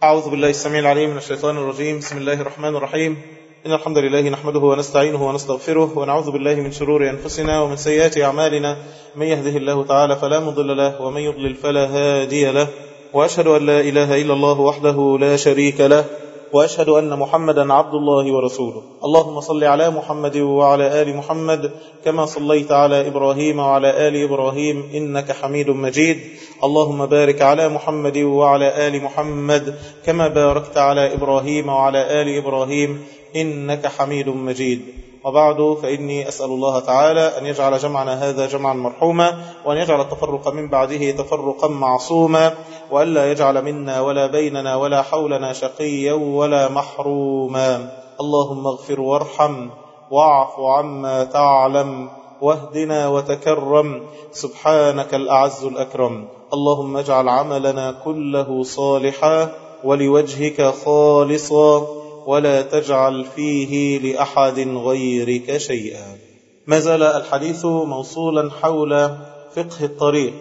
أعوذ بالله السميع العليم من الشيطان الرجيم بسم الله الرحمن الرحيم إن الحمد لله نحمده ونستعينه ونستغفره ونعوذ بالله من شرور أنفسنا ومن سيئات أعمالنا من يهده الله تعالى فلا مضل له ومن يضلل فلا هادي له وأشهد أن لا إله إلا الله وحده لا شريك له وأشهد أن محمدا عبد الله ورسوله اللهم صل على محمد وعلى آل محمد كما صليت على إبراهيم وعلى آل إبراهيم إنك حميد مجيد اللهم بارك على محمد وعلى آل محمد كما باركت على إبراهيم وعلى آل إبراهيم إنك حميد مجيد وبعد فإني أسأل الله تعالى أن يجعل جمعنا هذا جمعا مرحوما وأن يجعل التفرق من بعده تفرقا معصوما وألا يجعل منا ولا بيننا ولا حولنا شقيا ولا محروما اللهم اغفر وارحم واعف عما تعلم واهدنا وتكرم سبحانك الأعز الأكرم اللهم اجعل عملنا كله صالحا ولوجهك خالصا ولا تجعل فيه لأحد غيرك شيئا ما زال الحديث موصولا حول فقه الطريق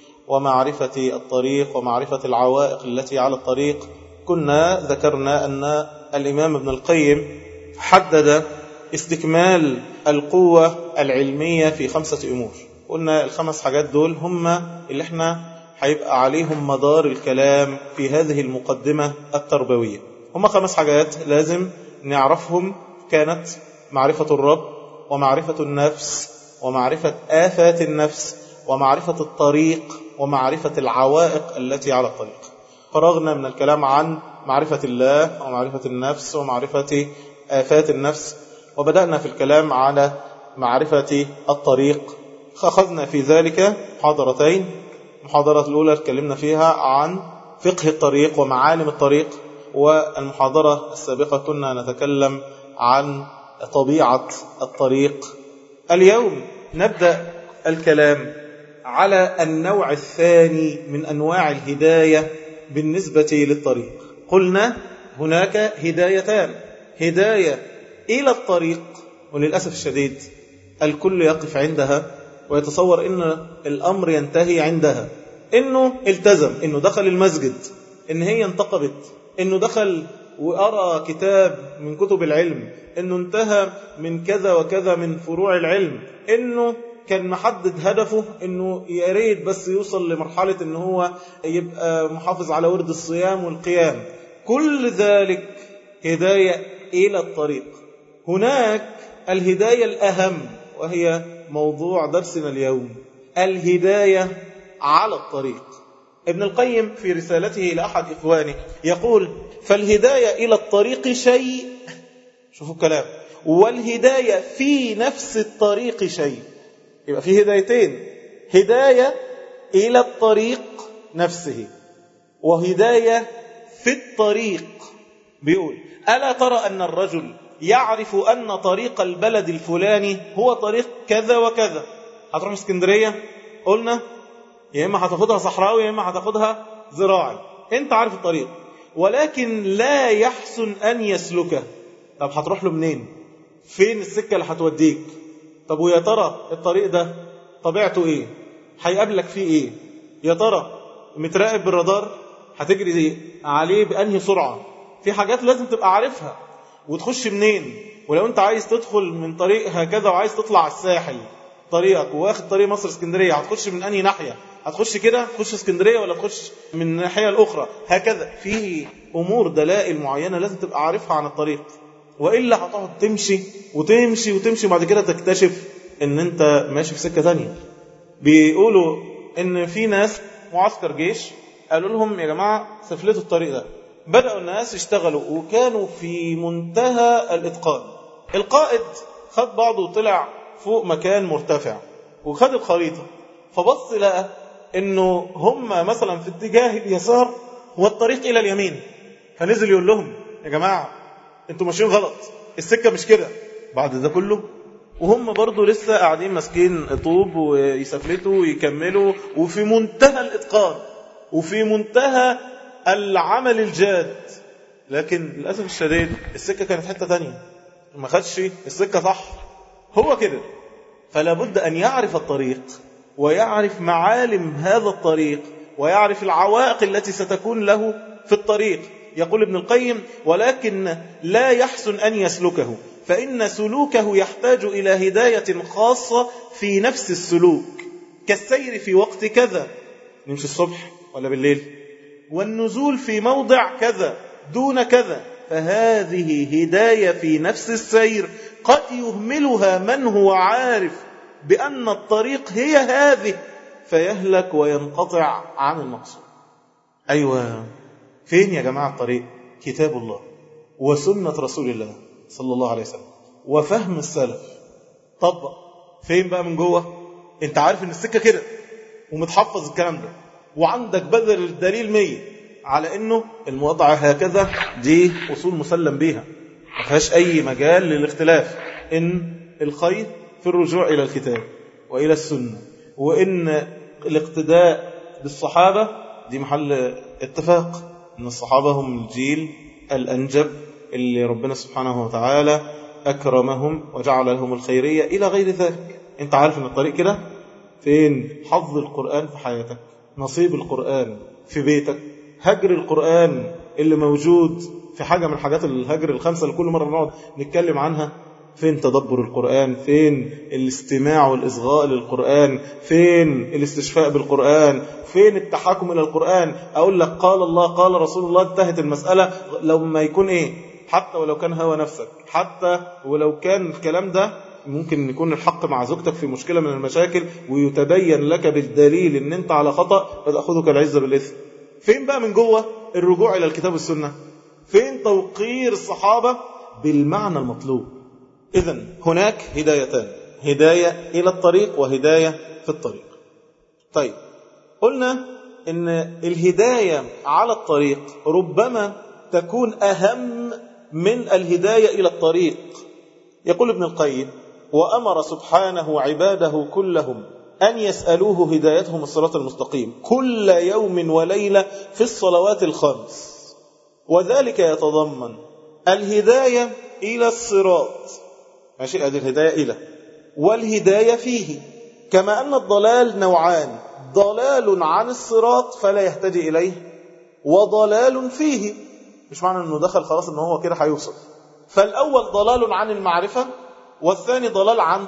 ومعرفة الطريق ومعرفة العوائق التي على الطريق كنا ذكرنا أن الإمام ابن القيم حدد استكمال القوة العلمية في خمسة أمور قلنا الخمس حاجات دول هم اللي احنا هيبقى عليهم مدار الكلام في هذه المقدمة التربوية هم خمس حاجات لازم نعرفهم كانت معرفة الرب ومعرفة النفس ومعرفة آفات النفس ومعرفة الطريق ومعرفة العوائق التي على الطريق فرغنا من الكلام عن معرفة الله ومعرفة النفس ومعرفة آفات النفس وبدأنا في الكلام على معرفة الطريق أخذنا في ذلك محاضرتين المحاضرة الأولى اتكلمنا فيها عن فقه الطريق ومعالم الطريق والمحاضرة السابقة كنا نتكلم عن طبيعة الطريق اليوم نبدأ الكلام على النوع الثاني من أنواع الهداية بالنسبة للطريق قلنا هناك هدايتان هداية إلى الطريق وللأسف الشديد الكل يقف عندها ويتصور أن الأمر ينتهي عندها أنه التزم أنه دخل المسجد أن هي انتقبت أنه دخل وأرى كتاب من كتب العلم أنه انتهى من كذا وكذا من فروع العلم أنه كان محدد هدفه أنه يا ريت بس يوصل لمرحلة أنه هو يبقى محافظ على ورد الصيام والقيام كل ذلك هداية إلى الطريق هناك الهداية الأهم وهي موضوع درسنا اليوم الهداية على الطريق ابن القيم في رسالته إلى أحد إخوانه يقول فالهداية إلى الطريق شيء شوفوا الكلام والهداية في نفس الطريق شيء يبقى في هدايتين هداية إلى الطريق نفسه وهداية في الطريق بيقول ألا ترى أن الرجل يعرف أن طريق البلد الفلاني هو طريق كذا وكذا هتروح اسكندرية قلنا يا إما هتاخدها صحراوي يا إما هتاخدها زراعي أنت عارف الطريق ولكن لا يحسن أن يسلكه طب هتروح له منين فين السكة اللي هتوديك طب ويا ترى الطريق ده طبيعته ايه هيقابلك فيه ايه يا ترى متراقب بالرادار هتجري عليه بأنهي سرعة في حاجات لازم تبقى عارفها وتخش منين ولو انت عايز تدخل من طريق هكذا وعايز تطلع على الساحل طريقك واخد طريق مصر اسكندرية هتخش من أنهي ناحية هتخش كده تخش اسكندرية ولا تخش من الناحية الأخرى هكذا في أمور دلائل معينة لازم تبقى عارفها عن الطريق وإلا هتقعد تمشي وتمشي وتمشي بعد كده تكتشف ان انت ماشي في سكة تانية بيقولوا ان في ناس معسكر جيش قالوا لهم يا جماعة سفلتوا الطريق ده بدأوا الناس يشتغلوا وكانوا في منتهى الإتقان القائد خد بعضه وطلع فوق مكان مرتفع وخد الخريطة فبص لقى انه هم مثلا في اتجاه اليسار والطريق الى اليمين فنزل يقول لهم يا جماعة انتوا ماشيين غلط السكة مش كده بعد ده كله وهم برضو لسه قاعدين ماسكين طوب ويسفلتوا ويكملوا وفي منتهى الإتقان وفي منتهى العمل الجاد لكن للأسف الشديد السكة كانت حتة تانية ما خدش السكة صح هو كده فلا بد أن يعرف الطريق ويعرف معالم هذا الطريق ويعرف العوائق التي ستكون له في الطريق يقول ابن القيم ولكن لا يحسن أن يسلكه فإن سلوكه يحتاج إلى هداية خاصة في نفس السلوك كالسير في وقت كذا نمشي الصبح ولا بالليل والنزول في موضع كذا دون كذا فهذه هداية في نفس السير قد يهملها من هو عارف بأن الطريق هي هذه فيهلك وينقطع عن المقصود أيوة فين يا جماعة الطريق كتاب الله وسنة رسول الله صلى الله عليه وسلم وفهم السلف طبق فين بقى من جوه انت عارف ان السكة كده ومتحفظ الكلام ده وعندك بدل الدليل مية على انه الموضع هكذا دي اصول مسلم بيها ما فيهاش اي مجال للاختلاف ان الخير في الرجوع الى الكتاب والى السنه وان الاقتداء بالصحابه دي محل اتفاق ان الصحابه هم الجيل الانجب اللي ربنا سبحانه وتعالى اكرمهم وجعل لهم الخيريه الى غير ذلك انت عارف ان الطريق كده فين حظ القران في حياتك نصيب القران في بيتك هجر القرآن اللي موجود في حاجة من حاجات الهجر الخمسة اللي كل مرة بنقعد نتكلم عنها فين تدبر القرآن فين الاستماع والإصغاء للقرآن فين الاستشفاء بالقرآن فين التحاكم إلى القرآن أقول لك قال الله قال رسول الله انتهت المسألة لو ما يكون إيه حتى ولو كان هوى نفسك حتى ولو كان الكلام ده ممكن يكون الحق مع زوجتك في مشكلة من المشاكل ويتبين لك بالدليل ان انت على خطأ فتأخذك العزة بالإثم فين بقى من جوه الرجوع إلى الكتاب والسنة فين توقير الصحابة بالمعنى المطلوب إذا هناك هدايتان هداية إلى الطريق وهداية في الطريق طيب قلنا إن الهداية على الطريق ربما تكون أهم من الهداية إلى الطريق يقول ابن القيم وأمر سبحانه عباده كلهم أن يسألوه هدايتهم الصراط المستقيم كل يوم وليلة في الصلوات الخمس وذلك يتضمن الهداية إلى الصراط ماشي هذه الهداية إلى والهداية فيه كما أن الضلال نوعان ضلال عن الصراط فلا يهتدي إليه وضلال فيه مش معنى أنه دخل خلاص أنه هو كده هيوصل فالأول ضلال عن المعرفة والثاني ضلال عن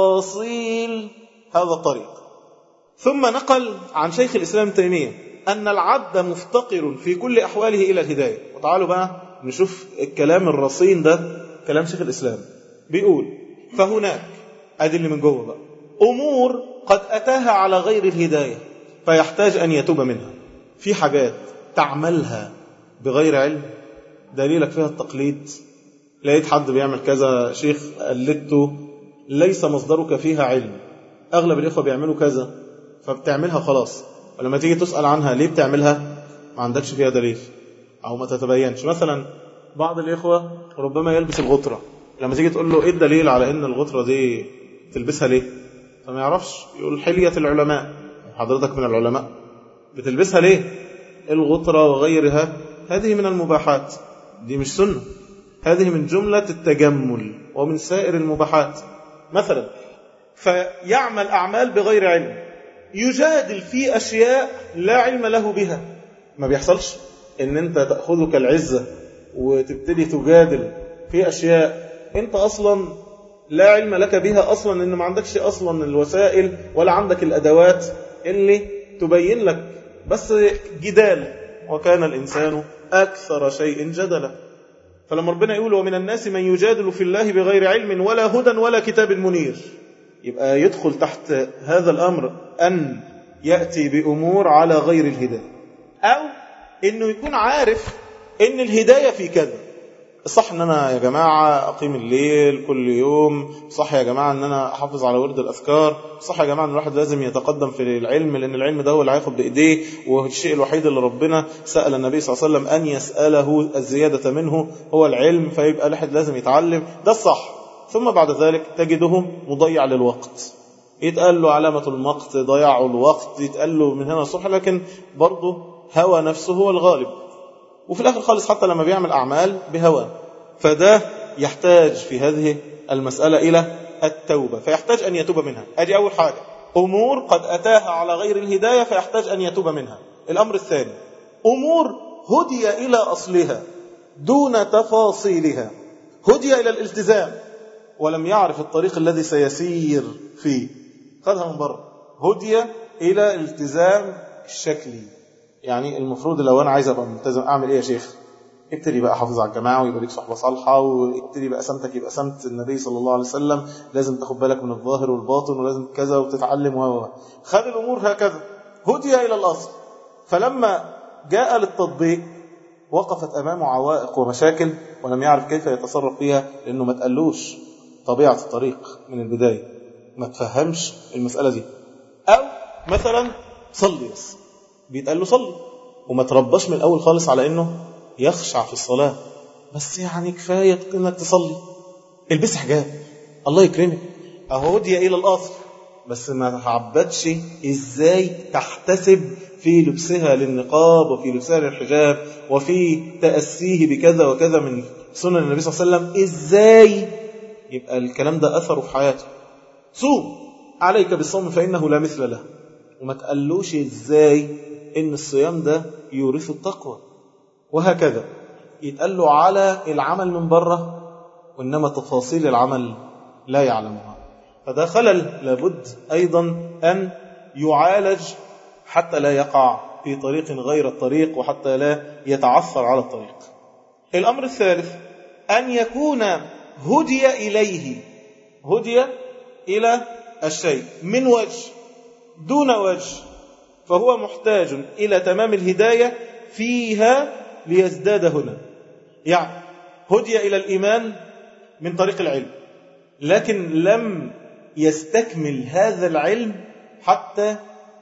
تفاصيل هذا الطريق ثم نقل عن شيخ الإسلام تيمية أن العبد مفتقر في كل أحواله إلى الهداية وتعالوا بقى نشوف الكلام الرصين ده كلام شيخ الإسلام بيقول فهناك أدي اللي من جوه بقى أمور قد أتاها على غير الهداية فيحتاج أن يتوب منها في حاجات تعملها بغير علم دليلك فيها التقليد لقيت حد بيعمل كذا شيخ قلدته ليس مصدرك فيها علم أغلب الإخوة بيعملوا كذا فبتعملها خلاص ولما تيجي تسأل عنها ليه بتعملها ما عندكش فيها دليل أو ما تتبينش مثلا بعض الإخوة ربما يلبس الغطرة لما تيجي تقول له إيه الدليل على إن الغطرة دي تلبسها ليه فما يعرفش يقول حلية العلماء حضرتك من العلماء بتلبسها ليه الغطرة وغيرها هذه من المباحات دي مش سنة هذه من جملة التجمل ومن سائر المباحات مثلا فيعمل أعمال بغير علم يجادل في أشياء لا علم له بها ما بيحصلش ان انت تأخذك العزة وتبتدي تجادل في أشياء انت أصلا لا علم لك بها أصلا ان ما عندكش أصلا الوسائل ولا عندك الأدوات اللي تبين لك بس جدال وكان الإنسان أكثر شيء جدلا فلما ربنا يقول ومن الناس من يجادل في الله بغير علم ولا هدى ولا كتاب منير يبقى يدخل تحت هذا الأمر أن يأتي بأمور على غير الهداية أو أنه يكون عارف أن الهداية في كذا صح ان انا يا جماعة اقيم الليل كل يوم صح يا جماعة ان انا احافظ على ورد الاذكار صح يا جماعة ان الواحد لازم يتقدم في العلم لان العلم ده هو اللي هياخد بايديه والشيء الوحيد اللي ربنا سأل النبي صلى الله عليه وسلم ان يسأله الزيادة منه هو العلم فيبقى الواحد لازم يتعلم ده الصح ثم بعد ذلك تجده مضيع للوقت يتقال له علامة المقت ضياع الوقت يتقال له من هنا الصبح لكن برضه هوى نفسه هو الغالب وفي الآخر خالص حتى لما بيعمل أعمال بهوى فده يحتاج في هذه المسألة إلى التوبة فيحتاج أن يتوب منها أدي أول حاجة أمور قد أتاها على غير الهداية فيحتاج أن يتوب منها الأمر الثاني أمور هدي إلى أصلها دون تفاصيلها هدي إلى الالتزام ولم يعرف الطريق الذي سيسير فيه خذها من بره هدي إلى التزام الشكلي يعني المفروض لو أنا عايز أبقى ملتزم أعمل إيه يا شيخ ابتدي بقى حافظ على الجماعة ويبقى لك صحبة صالحة وابتدي بقى سمتك يبقى سمت النبي صلى الله عليه وسلم لازم تاخد بالك من الظاهر والباطن ولازم كذا وتتعلم و خذ الأمور هكذا هدي إلى الأصل فلما جاء للتطبيق وقفت أمامه عوائق ومشاكل ولم يعرف كيف يتصرف فيها لأنه ما تقلوش طبيعة الطريق من البداية ما تفهمش المسألة دي أو مثلا صلي بس بيتقال له صلي وما ترباش من الأول خالص على أنه يخشع في الصلاة بس يعني كفاية أنك تصلي البس حجاب الله يكرمك أهو هدي إلى الأصل بس ما تعبدش إزاي تحتسب في لبسها للنقاب وفي لبسها للحجاب وفي تأسيه بكذا وكذا من سنن النبي صلى الله عليه وسلم إزاي يبقى الكلام ده أثره في حياته صوم عليك بالصوم فإنه لا مثل له وما تقلوش إزاي إن الصيام ده يورث التقوى وهكذا يتقال له على العمل من بره وإنما تفاصيل العمل لا يعلمها فده خلل لابد أيضا أن يعالج حتى لا يقع في طريق غير الطريق وحتى لا يتعثر على الطريق الأمر الثالث أن يكون هدي إليه هدي إلى الشيء من وجه دون وجه فهو محتاج إلى تمام الهداية فيها ليزداد هنا يعني هدي إلى الإيمان من طريق العلم لكن لم يستكمل هذا العلم حتى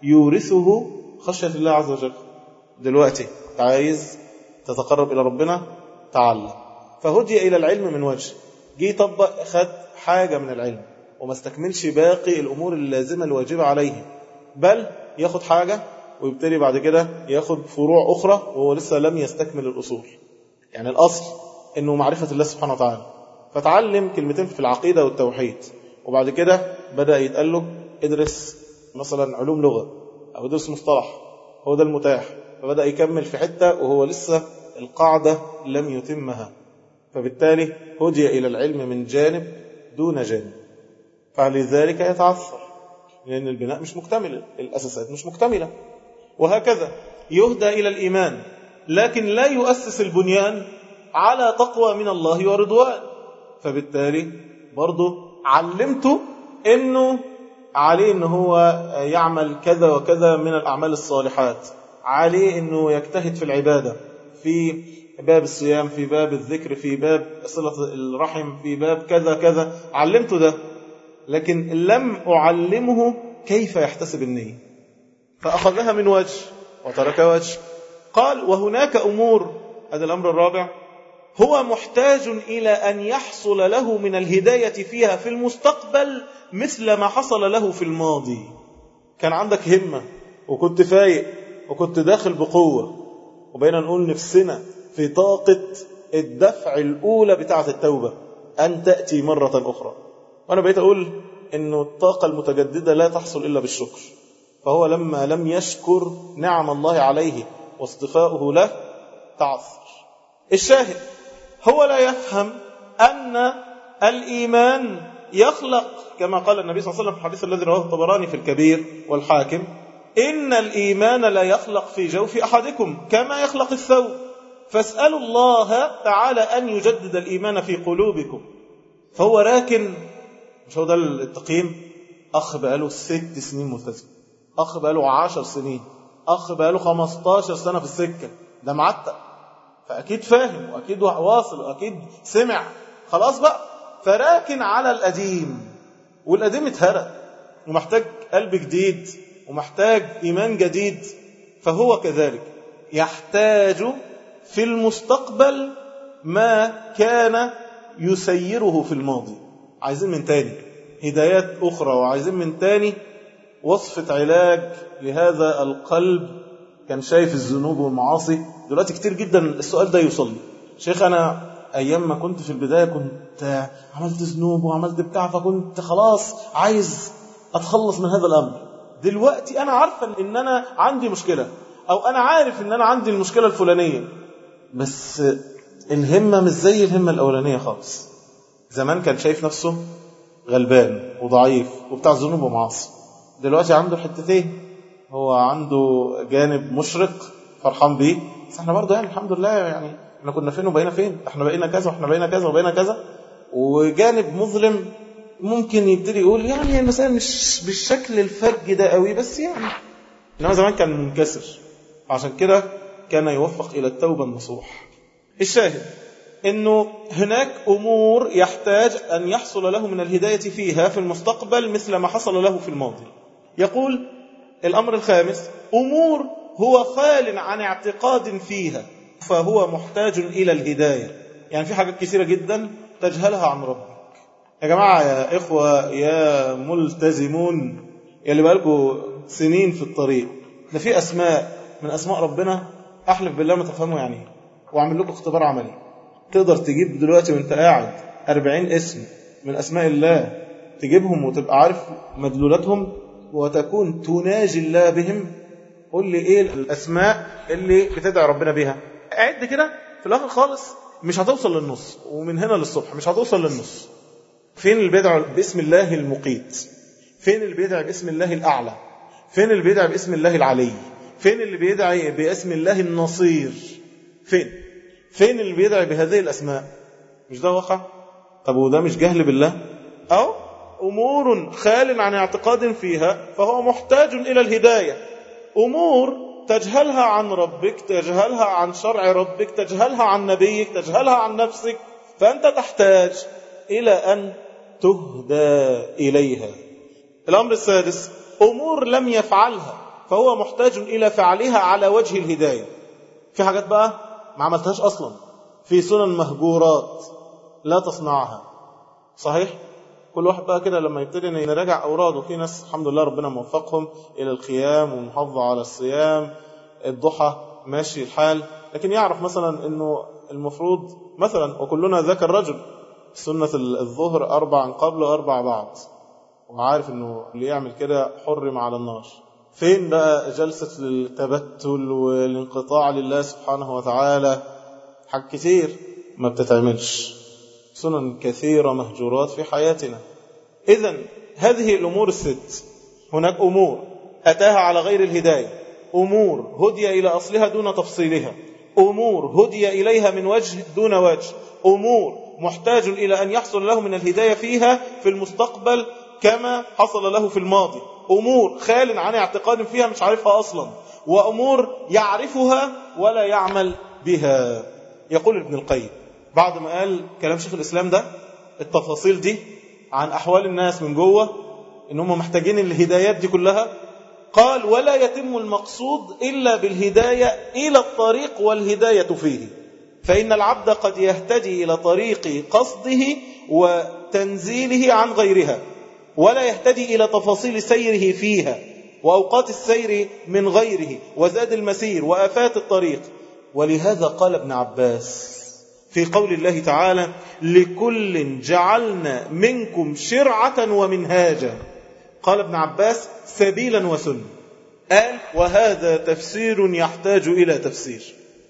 يورثه خشية الله عز وجل دلوقتي عايز تتقرب إلى ربنا تعلم فهدي إلى العلم من وجه جه يطبق خد حاجة من العلم وما استكملش باقي الأمور اللازمة الواجبة عليه بل ياخد حاجة ويبتدي بعد كده ياخد فروع أخرى وهو لسه لم يستكمل الأصول يعني الأصل أنه معرفة الله سبحانه وتعالى فتعلم كلمتين في العقيدة والتوحيد وبعد كده بدأ يتقال له ادرس مثلا علوم لغة أو ادرس مصطلح هو ده المتاح فبدأ يكمل في حتة وهو لسه القاعدة لم يتمها فبالتالي هدي إلى العلم من جانب دون جانب فلذلك يتعثر لأن البناء مش مكتمل الأساسات مش مكتملة وهكذا يهدى إلى الإيمان لكن لا يؤسس البنيان على تقوى من الله ورضوان فبالتالي برضه علمته أنه عليه أنه هو يعمل كذا وكذا من الأعمال الصالحات عليه أنه يجتهد في العبادة في باب الصيام في باب الذكر في باب صلة الرحم في باب كذا كذا علمته ده لكن لم أعلمه كيف يحتسب النية فأخذها من وجه وترك وجه قال وهناك أمور هذا الأمر الرابع هو محتاج إلى أن يحصل له من الهداية فيها في المستقبل مثل ما حصل له في الماضي كان عندك همة وكنت فايق وكنت داخل بقوة وبين نقول نفسنا في طاقة الدفع الأولى بتاعة التوبة أن تأتي مرة أخرى وأنا بقيت أقول أنه الطاقة المتجددة لا تحصل إلا بالشكر فهو لما لم يشكر نعم الله عليه واصطفاؤه له تعثر الشاهد هو لا يفهم أن الإيمان يخلق كما قال النبي صلى الله عليه وسلم في الحديث الذي رواه الطبراني في الكبير والحاكم إن الإيمان لا يخلق في جوف أحدكم كما يخلق الثوب فاسألوا الله تعالى أن يجدد الإيمان في قلوبكم فهو راكن مش هو ده التقييم أخ بقاله ست سنين ملتزم أخ بقاله عشر سنين أخ بقاله خمستاشر سنة في السكة ده معتق فأكيد فاهم وأكيد واصل وأكيد سمع خلاص بقى فراكن على القديم والقديم اتهرق ومحتاج قلب جديد ومحتاج إيمان جديد فهو كذلك يحتاج في المستقبل ما كان يسيره في الماضي عايزين من تاني هدايات أخرى وعايزين من تاني وصفة علاج لهذا القلب كان شايف الذنوب والمعاصي دلوقتي كتير جدا السؤال ده يوصل لي شيخ أنا أيام ما كنت في البداية كنت عملت ذنوب وعملت بتاع فكنت خلاص عايز أتخلص من هذا الأمر دلوقتي أنا عارفة إن أنا عندي مشكلة أو أنا عارف إن أنا عندي المشكلة الفلانية بس الهمة مش زي الهمة الأولانية خالص زمان كان شايف نفسه غلبان وضعيف وبتاع ذنوب ومعاصي دلوقتي عنده حتتين هو عنده جانب مشرق فرحان بيه بس احنا برضه يعني الحمد لله يعني احنا كنا فين وبقينا فين احنا بقينا كذا واحنا بقينا كذا وبقينا كذا وجانب مظلم ممكن يبتدي يقول يعني المسائل مش بالشكل الفج ده قوي بس يعني انما زمان كان منكسر عشان كده كان يوفق الى التوبه النصوح الشاهد انه هناك امور يحتاج ان يحصل له من الهدايه فيها في المستقبل مثل ما حصل له في الماضي يقول الامر الخامس امور هو خال عن اعتقاد فيها فهو محتاج الى الهدايه يعني في حاجات كثيره جدا تجهلها عن ربك يا جماعه يا اخوه يا ملتزمون يا اللي بقالكم سنين في الطريق ده في اسماء من اسماء ربنا احلف بالله ما تفهموا يعني ايه واعمل لكم اختبار عملي تقدر تجيب دلوقتي وانت قاعد 40 اسم من اسماء الله تجيبهم وتبقى عارف مدلولاتهم وتكون تناجي الله بهم قول لي ايه الاسماء اللي بتدعي ربنا بيها عد كده في الاخر خالص مش هتوصل للنص ومن هنا للصبح مش هتوصل للنص فين اللي بيدعي باسم الله المقيت فين اللي بيدعي باسم الله الاعلى فين اللي بيدعي باسم الله العلي فين اللي بيدعي باسم الله النصير فين فين اللي بيدعي بهذه الاسماء مش ده واقع طب وده مش جهل بالله او امور خال عن اعتقاد فيها فهو محتاج الى الهدايه امور تجهلها عن ربك تجهلها عن شرع ربك تجهلها عن نبيك تجهلها عن نفسك فانت تحتاج الى ان تهدى اليها الامر السادس امور لم يفعلها فهو محتاج الى فعلها على وجه الهدايه في حاجات بقى ما عملتهاش اصلا في سنن مهجورات لا تصنعها صحيح كل واحد بقى كده لما يبتدي نراجع اوراده في ناس الحمد لله ربنا موفقهم الى القيام والمحافظه على الصيام الضحى ماشي الحال لكن يعرف مثلا انه المفروض مثلا وكلنا ذاك الرجل سنة الظهر أربع قبل وأربع بعد وعارف أنه اللي يعمل كده حرم على النار فين بقى جلسة التبتل والانقطاع لله سبحانه وتعالى حاجات كتير ما بتتعملش سنن كثيرة مهجورات في حياتنا إذا هذه الأمور الست هناك أمور أتاها على غير الهداية أمور هدي إلى أصلها دون تفصيلها أمور هدي إليها من وجه دون وجه أمور محتاج إلى أن يحصل له من الهداية فيها في المستقبل كما حصل له في الماضي أمور خال عن اعتقاد فيها مش عارفها أصلا وأمور يعرفها ولا يعمل بها يقول ابن القيم بعد ما قال كلام شيخ الإسلام ده التفاصيل دي عن أحوال الناس من جوه إن هم محتاجين الهدايات دي كلها قال ولا يتم المقصود إلا بالهداية إلى الطريق والهداية فيه فإن العبد قد يهتدي إلى طريق قصده وتنزيله عن غيرها ولا يهتدي إلى تفاصيل سيره فيها وأوقات السير من غيره وزاد المسير وآفات الطريق ولهذا قال ابن عباس في قول الله تعالى لكل جعلنا منكم شرعة ومنهاجا قال ابن عباس سبيلا وسنة قال وهذا تفسير يحتاج إلى تفسير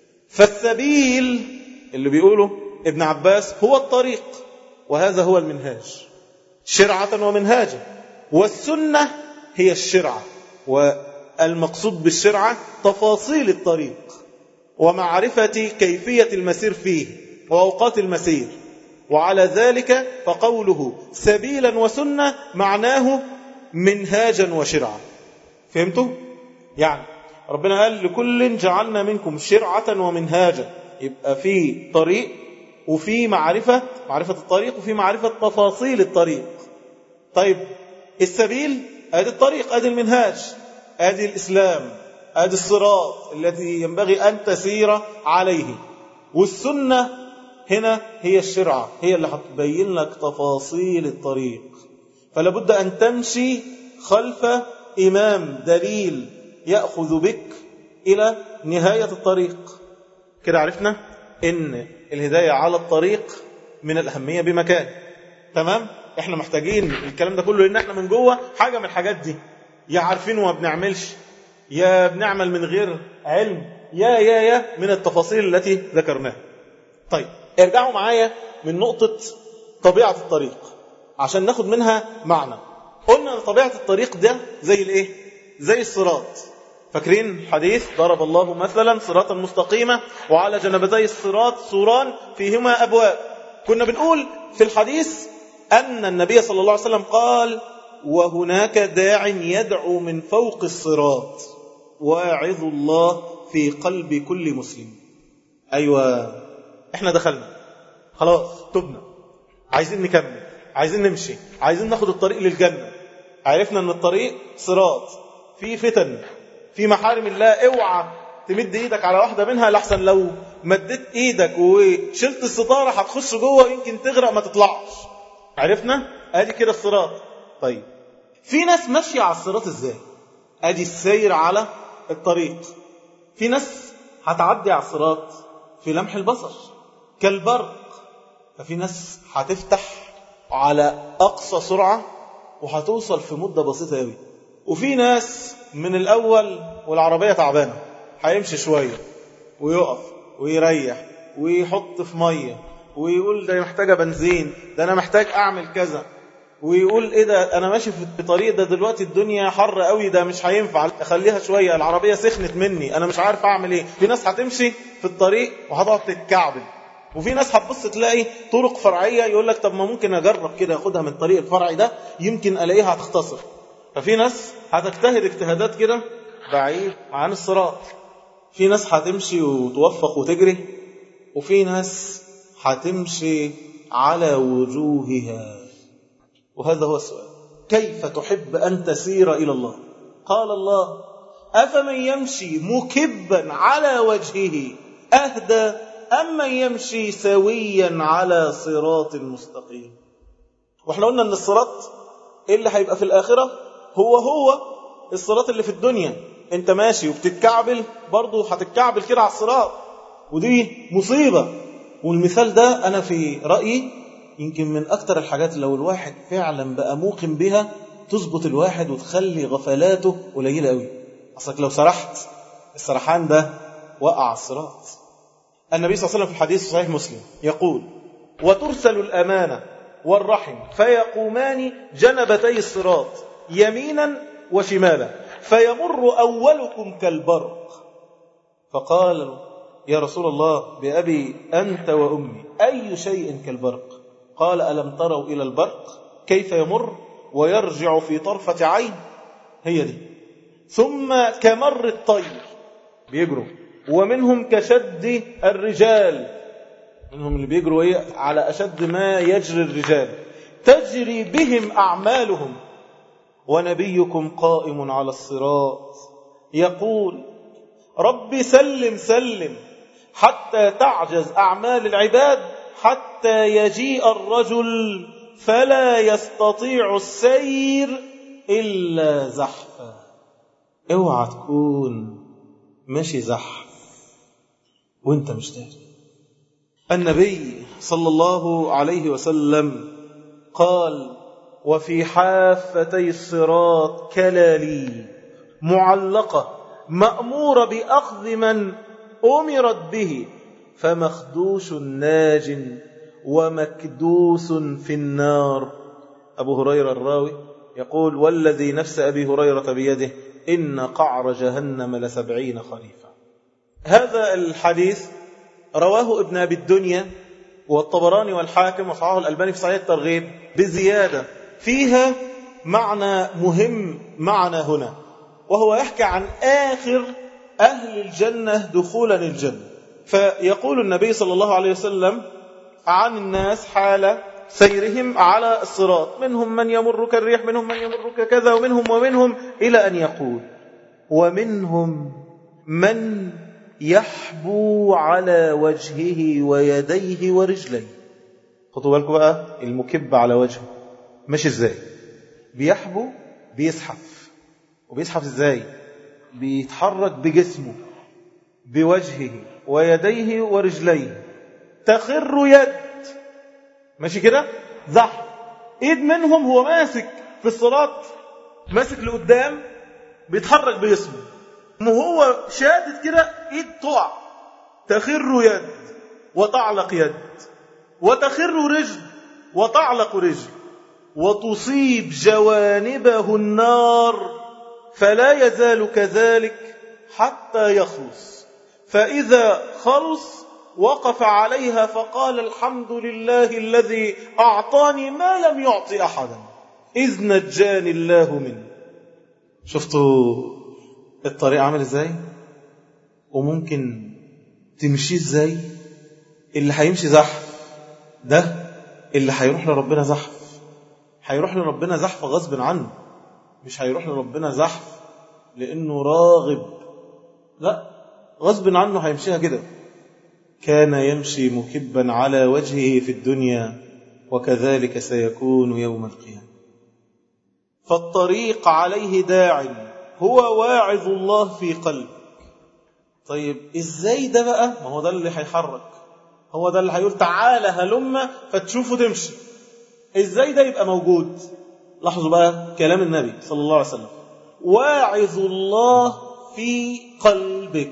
فالسبيل اللي بيقوله ابن عباس هو الطريق وهذا هو المنهاج شرعة ومنهاجا والسنة هي الشرعة والمقصود بالشرعة تفاصيل الطريق ومعرفة كيفية المسير فيه وأوقات المسير وعلى ذلك فقوله سبيلا وسنة معناه منهاجا وشرعا فهمتوا؟ يعني ربنا قال لكل جعلنا منكم شرعة ومنهاجا يبقى في طريق وفي معرفة معرفة الطريق وفي معرفة تفاصيل الطريق طيب السبيل ادي الطريق ادي المنهاج ادي الإسلام ادي الصراط الذي ينبغي أن تسير عليه والسنة هنا هي الشرعة هي اللي هتبين لك تفاصيل الطريق فلا بد أن تمشي خلف إمام دليل يأخذ بك إلى نهاية الطريق كده عرفنا إن الهداية على الطريق من الأهمية بمكان تمام احنا محتاجين الكلام ده كله لان احنا من جوه حاجة من الحاجات دي يا عارفين وما بنعملش يا بنعمل من غير علم يا يا يا من التفاصيل التي ذكرناها طيب ارجعوا معايا من نقطة طبيعة الطريق عشان ناخد منها معنى قلنا ان طبيعة الطريق ده زي الايه زي الصراط فاكرين حديث ضرب الله مثلا صراطا مستقيمة وعلى جنبتي الصراط سوران فيهما أبواب كنا بنقول في الحديث أن النبي صلى الله عليه وسلم قال وهناك داع يدعو من فوق الصراط واعظ الله في قلب كل مسلم أيوة احنا دخلنا خلاص تبنا عايزين نكمل عايزين نمشي عايزين ناخد الطريق للجنة عرفنا ان الطريق صراط في فتن في محارم الله اوعى تمد ايدك على واحدة منها لحسن لو مديت ايدك وشلت الستارة هتخش جوه يمكن تغرق ما تطلعش عرفنا ادي كده الصراط طيب في ناس ماشية على الصراط ازاي ادي السير على الطريق في ناس هتعدي على الصراط في لمح البصر كالبرق ففي ناس هتفتح على أقصى سرعة وهتوصل في مدة بسيطة قوي وفي ناس من الأول والعربية تعبانة هيمشي شوية ويقف ويريح ويحط في مية ويقول ده محتاجة بنزين ده أنا محتاج أعمل كذا ويقول ايه ده انا ماشي في الطريق ده دلوقتي الدنيا حر قوي ده مش هينفع اخليها شويه العربيه سخنت مني انا مش عارف اعمل ايه في ناس هتمشي في الطريق وهتقعد تتكعبل وفي ناس هتبص تلاقي طرق فرعيه يقول لك طب ما ممكن اجرب كده اخدها من الطريق الفرعي ده يمكن الاقيها هتختصر ففي ناس هتجتهد اجتهادات كده بعيد عن الصراط في ناس هتمشي وتوفق وتجري وفي ناس هتمشي على وجوهها وهذا هو السؤال كيف تحب أن تسير إلى الله قال الله أفمن يمشي مكبا على وجهه أهدى أم من يمشي سويا على صراط مستقيم واحنا قلنا أن الصراط اللي هيبقى في الآخرة هو هو الصراط اللي في الدنيا انت ماشي وبتتكعبل برضه هتتكعبل كده على الصراط ودي مصيبة والمثال ده أنا في رأيي يمكن من أكتر الحاجات لو الواحد فعلا بقى موقن بها تظبط الواحد وتخلي غفلاته قليلة قوي أصلك لو سرحت السرحان ده وقع الصراط النبي صلى الله عليه وسلم في الحديث صحيح مسلم يقول وترسل الأمانة والرحم فيقومان جنبتي الصراط يمينا وشمالا فيمر أولكم كالبرق فقال يا رسول الله بأبي أنت وأمي أي شيء كالبرق قال ألم تروا إلى البرق كيف يمر ويرجع في طرفة عين هي دي ثم كمر الطير بيجروا ومنهم كشد الرجال منهم اللي بيجروا ايه على أشد ما يجري الرجال تجري بهم أعمالهم ونبيكم قائم على الصراط يقول رب سلم سلم حتى تعجز أعمال العباد حتى يجيء الرجل فلا يستطيع السير إلا زحفا اوعى تكون ماشي زحف وانت مش داري النبي صلى الله عليه وسلم قال وفي حافتي الصراط كلاليب معلقة مأمورة بأخذ من أمرت به فمخدوش ناج ومكدوس في النار أبو هريرة الراوي يقول والذي نفس أبي هريرة بيده إن قعر جهنم لسبعين خريفا هذا الحديث رواه ابن أبي الدنيا والطبراني والحاكم وصححه الألباني في صحيح الترغيب بزيادة فيها معنى مهم معنى هنا وهو يحكي عن آخر أهل الجنة دخولا الجنة فيقول النبي صلى الله عليه وسلم عن الناس حال سيرهم على الصراط منهم من يمر كالريح منهم من يمر ككذا ومنهم ومنهم إلى أن يقول ومنهم من يحبو على وجهه ويديه ورجليه خطوا بالكم بقى المكب على وجهه مش ازاي بيحبو بيزحف وبيزحف ازاي بيتحرك بجسمه بوجهه ويديه ورجليه تخر يد ماشي كده زحف ايد منهم هو ماسك في الصراط ماسك لقدام بيتحرك بجسمه ما هو شادد كده ايد تقع تخر يد وتعلق يد وتخر رجل وتعلق رجل وتصيب جوانبه النار فلا يزال كذلك حتى يخلص فإذا خلص وقف عليها فقال الحمد لله الذي أعطاني ما لم يعط أحدا إذ نجاني الله منه شفتوا الطريق عامل ازاي وممكن تمشي ازاي اللي هيمشي زحف ده اللي هيروح لربنا زحف هيروح لربنا زحف غصب عنه مش هيروح لربنا زحف لانه راغب لا غصب عنه هيمشيها كده كان يمشي مكبا على وجهه في الدنيا وكذلك سيكون يوم القيامه فالطريق عليه داع هو واعظ الله في قلبك طيب ازاي ده بقى ما هو ده اللي هيحرك هو ده اللي هيقول تعالى هلم فتشوفه تمشي ازاي ده يبقى موجود لاحظوا بقى كلام النبي صلى الله عليه وسلم واعظ الله في قلبك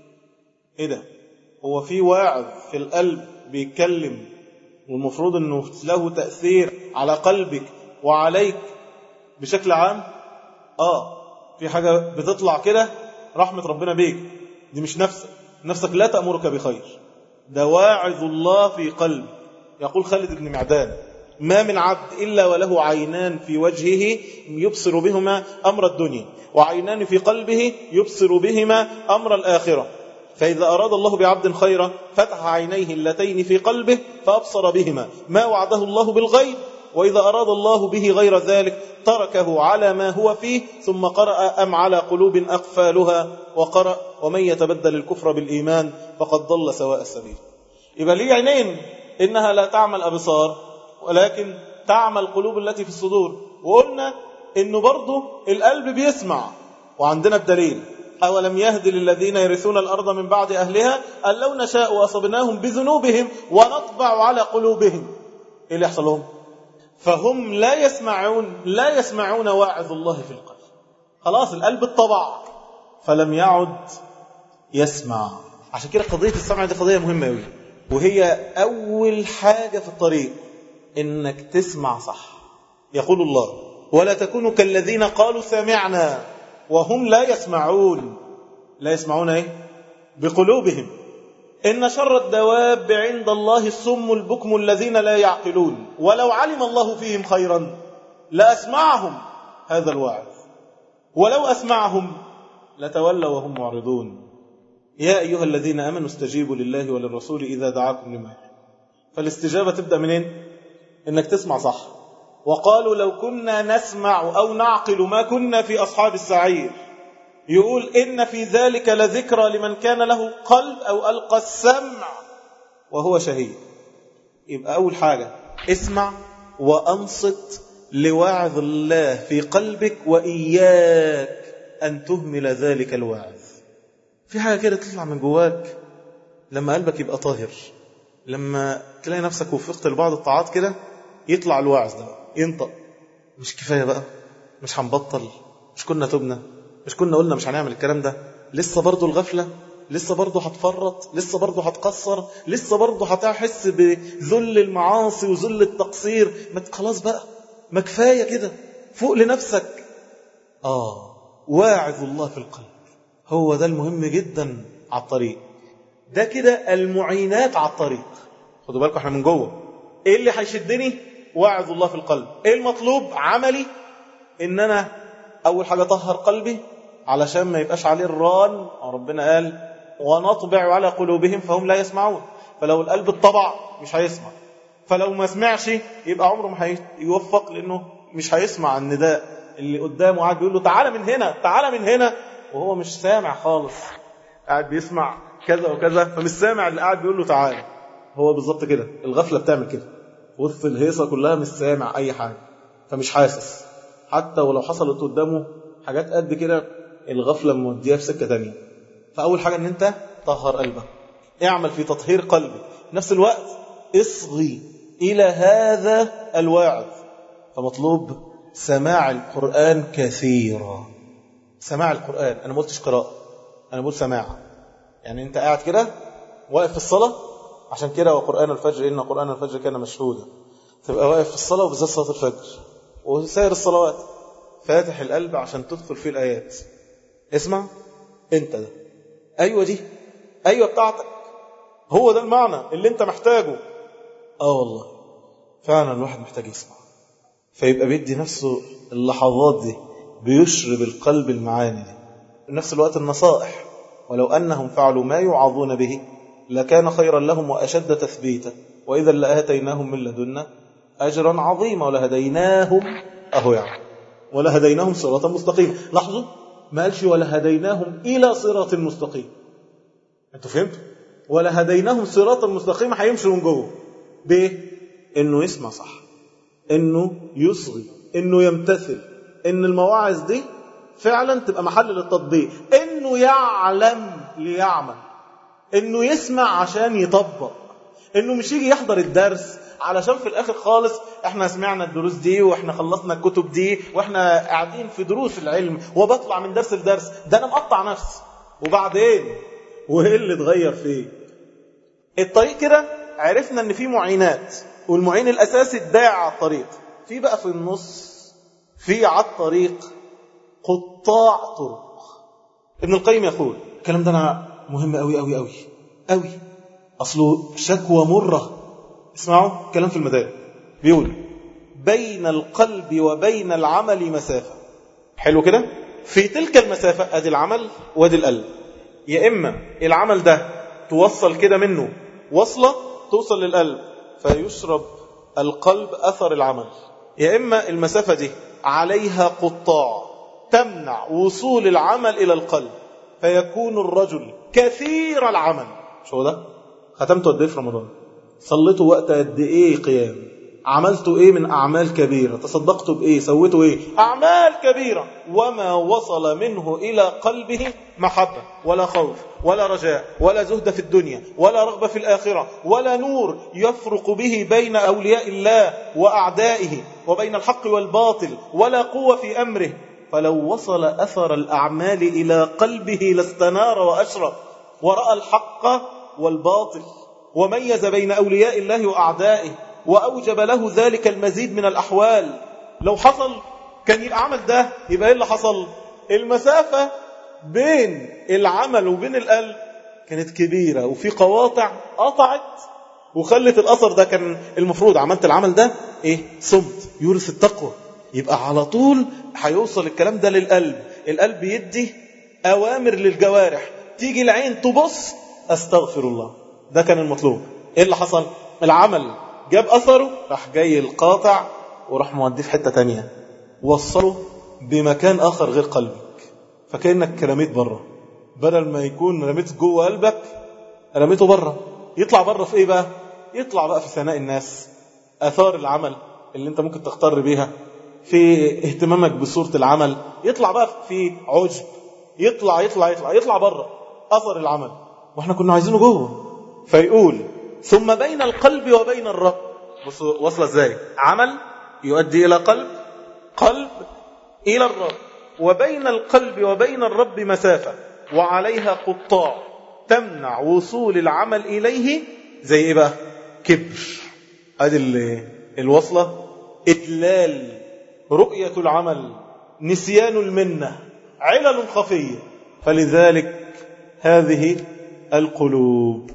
ايه ده هو في واعظ في القلب بيتكلم والمفروض انه له تأثير على قلبك وعليك بشكل عام اه في حاجة بتطلع كده رحمة ربنا بيك دي مش نفسك نفسك لا تأمرك بخير ده واعظ الله في قلب يقول خالد بن معدان ما من عبد إلا وله عينان في وجهه يبصر بهما أمر الدنيا وعينان في قلبه يبصر بهما أمر الآخرة فإذا أراد الله بعبد خيرا فتح عينيه اللتين في قلبه فأبصر بهما ما وعده الله بالغيب وإذا أراد الله به غير ذلك تركه على ما هو فيه ثم قرأ أم على قلوب أقفالها وقرأ ومن يتبدل الكفر بالإيمان فقد ضل سواء السبيل يبقى ليه عينين إنها لا تعمل أبصار ولكن تعمل القلوب التي في الصدور وقلنا إنه برضه القلب بيسمع وعندنا الدليل أولم يهد للذين يرثون الأرض من بعد أهلها أن لو نشاء وأصبناهم بذنوبهم ونطبع على قلوبهم إيه اللي يحصل لهم فهم لا يسمعون لا يسمعون واعظ الله في القلب خلاص القلب اتطبع فلم يعد يسمع عشان كده قضية السمع دي قضية مهمة قوي وهي أول حاجة في الطريق إنك تسمع صح يقول الله ولا تكونوا كالذين قالوا سمعنا وهم لا يسمعون لا يسمعون ايه بقلوبهم إن شر الدواب عند الله السم البكم الذين لا يعقلون ولو علم الله فيهم خيرا لأسمعهم هذا الواعظ ولو أسمعهم لتولوا وهم معرضون يا أيها الذين آمنوا استجيبوا لله وللرسول إذا دعاكم لما يحب فالاستجابة تبدأ منين؟ إنك تسمع صح وقالوا لو كنا نسمع أو نعقل ما كنا في أصحاب السعير يقول إن في ذلك لذكرى لمن كان له قلب أو ألقى السمع وهو شهيد يبقى أول حاجة اسمع وأنصت لواعظ الله في قلبك وإياك أن تهمل ذلك الواعظ في حاجة كده تطلع من جواك لما قلبك يبقى طاهر لما تلاقي نفسك وفقت لبعض الطاعات كده يطلع الواعظ ده ينطق مش كفاية بقى مش هنبطل مش كنا تبنا مش كنا قلنا مش هنعمل الكلام ده لسه برضو الغفلة لسه برضه هتفرط لسه برضه هتقصر لسه برضه هتحس بذل المعاصي وذل التقصير ما خلاص بقى ما كفايه كده فوق لنفسك اه واعظ الله في القلب هو ده المهم جدا على الطريق ده كده المعينات على الطريق خدوا بالكم احنا من جوه ايه اللي هيشدني واعظ الله في القلب ايه المطلوب عملي ان انا اول حاجه طهر قلبي علشان ما يبقاش عليه الران ربنا قال ونطبع على قلوبهم فهم لا يسمعون فلو القلب اتطبع مش هيسمع فلو ما سمعش يبقى عمره ما هيوفق لانه مش هيسمع النداء اللي قدامه قاعد بيقول له تعالى من هنا تعالى من هنا وهو مش سامع خالص قاعد بيسمع كذا وكذا فمش سامع اللي قاعد بيقول له تعالى هو بالظبط كده الغفله بتعمل كده وسط الهيصه كلها مش سامع اي حاجه فمش حاسس حتى ولو حصلت قدامه حاجات قد كده الغفله موديها في سكه تانية فاول حاجه ان انت طهر قلبك اعمل في تطهير قلبك نفس الوقت اصغي الى هذا الواعظ فمطلوب سماع القران كثيرا سماع القران انا ما قلتش قراءه أنا بقول سماع يعني أنت قاعد كده واقف في الصلاة عشان كده وقرآن الفجر إن قرآن الفجر كان مشهودا تبقى واقف في الصلاة وبالذات صلاة الفجر وسائر الصلوات فاتح القلب عشان تدخل فيه الآيات اسمع انت ده ايوه دي ايوه بتاعتك هو ده المعنى اللي انت محتاجه اه والله فعلا الواحد محتاج يسمع فيبقى بيدي نفسه اللحظات دي بيشرب القلب المعاني دي في نفس الوقت النصائح ولو أنهم فعلوا ما يوعظون به لكان خيرا لهم وأشد تثبيتا وإذا لآتيناهم من لدنا أجرا عظيما ولهديناهم أهو يعني ولهديناهم صراطا مستقيما لاحظوا ما قالش ولهديناهم إلى صراط مستقيم انتوا فهمتوا ولهديناهم صراطا مستقيما هيمشوا من جوه بايه انه يسمع صح انه يصغي انه يمتثل ان المواعظ دي فعلا تبقى محل للتطبيق انه يعلم ليعمل انه يسمع عشان يطبق انه مش يجي يحضر الدرس علشان في الاخر خالص احنا سمعنا الدروس دي واحنا خلصنا الكتب دي واحنا قاعدين في دروس العلم وبطلع من درس لدرس ده انا مقطع نفسي وبعدين وايه اللي اتغير فيه الطريق كده عرفنا ان في معينات والمعين الاساسي الداعي على الطريق في بقى في النص في على الطريق قطاع طرق ابن القيم يقول الكلام ده انا مهم قوي قوي قوي قوي اصله شكوى مره اسمعوا كلام في المدارس بيقول بين القلب وبين العمل مسافة حلو كده في تلك المسافة ادي العمل وادي القلب يا إما العمل ده توصل كده منه وصلة توصل للقلب فيشرب القلب أثر العمل يا إما المسافة دي عليها قطاع تمنع وصول العمل إلى القلب فيكون الرجل كثير العمل شو ده ختمته قد ايه في رمضان صليتوا وقت قد ايه قيام عملتوا ايه من اعمال كبيره تصدقتوا بايه سويتوا ايه اعمال كبيره وما وصل منه الى قلبه محبه ولا خوف ولا رجاء ولا زهد في الدنيا ولا رغبه في الاخره ولا نور يفرق به بين اولياء الله واعدائه وبين الحق والباطل ولا قوه في امره فلو وصل اثر الاعمال الى قلبه لاستنار واشرق وراى الحق والباطل وميز بين أولياء الله وأعدائه وأوجب له ذلك المزيد من الأحوال لو حصل كان العمل ده يبقى إيه اللي حصل المسافة بين العمل وبين القلب كانت كبيرة وفي قواطع قطعت وخلت الأثر ده كان المفروض عملت العمل ده إيه صمت يورث التقوى يبقى على طول هيوصل الكلام ده للقلب القلب يدي أوامر للجوارح تيجي العين تبص أستغفر الله ده كان المطلوب ايه اللي حصل العمل جاب اثره راح جاي القاطع وراح موديه في حته تانية وصله بمكان اخر غير قلبك فكانك رميت بره بدل ما يكون رميت جوه قلبك رميته بره يطلع بره في ايه بقى يطلع بقى في ثناء الناس اثار العمل اللي انت ممكن تختار بيها في اهتمامك بصوره العمل يطلع بقى في عجب يطلع يطلع يطلع يطلع بره اثر العمل واحنا كنا عايزينه جوه فيقول ثم بين القلب وبين الرب بصوا وصل ازاي عمل يؤدي الى قلب قلب الى الرب وبين القلب وبين الرب مسافة وعليها قطاع تمنع وصول العمل إليه زي إيه بقى كبر ادي الوصلة إدلال رؤية العمل نسيان المنة علل خفية فلذلك هذه القلوب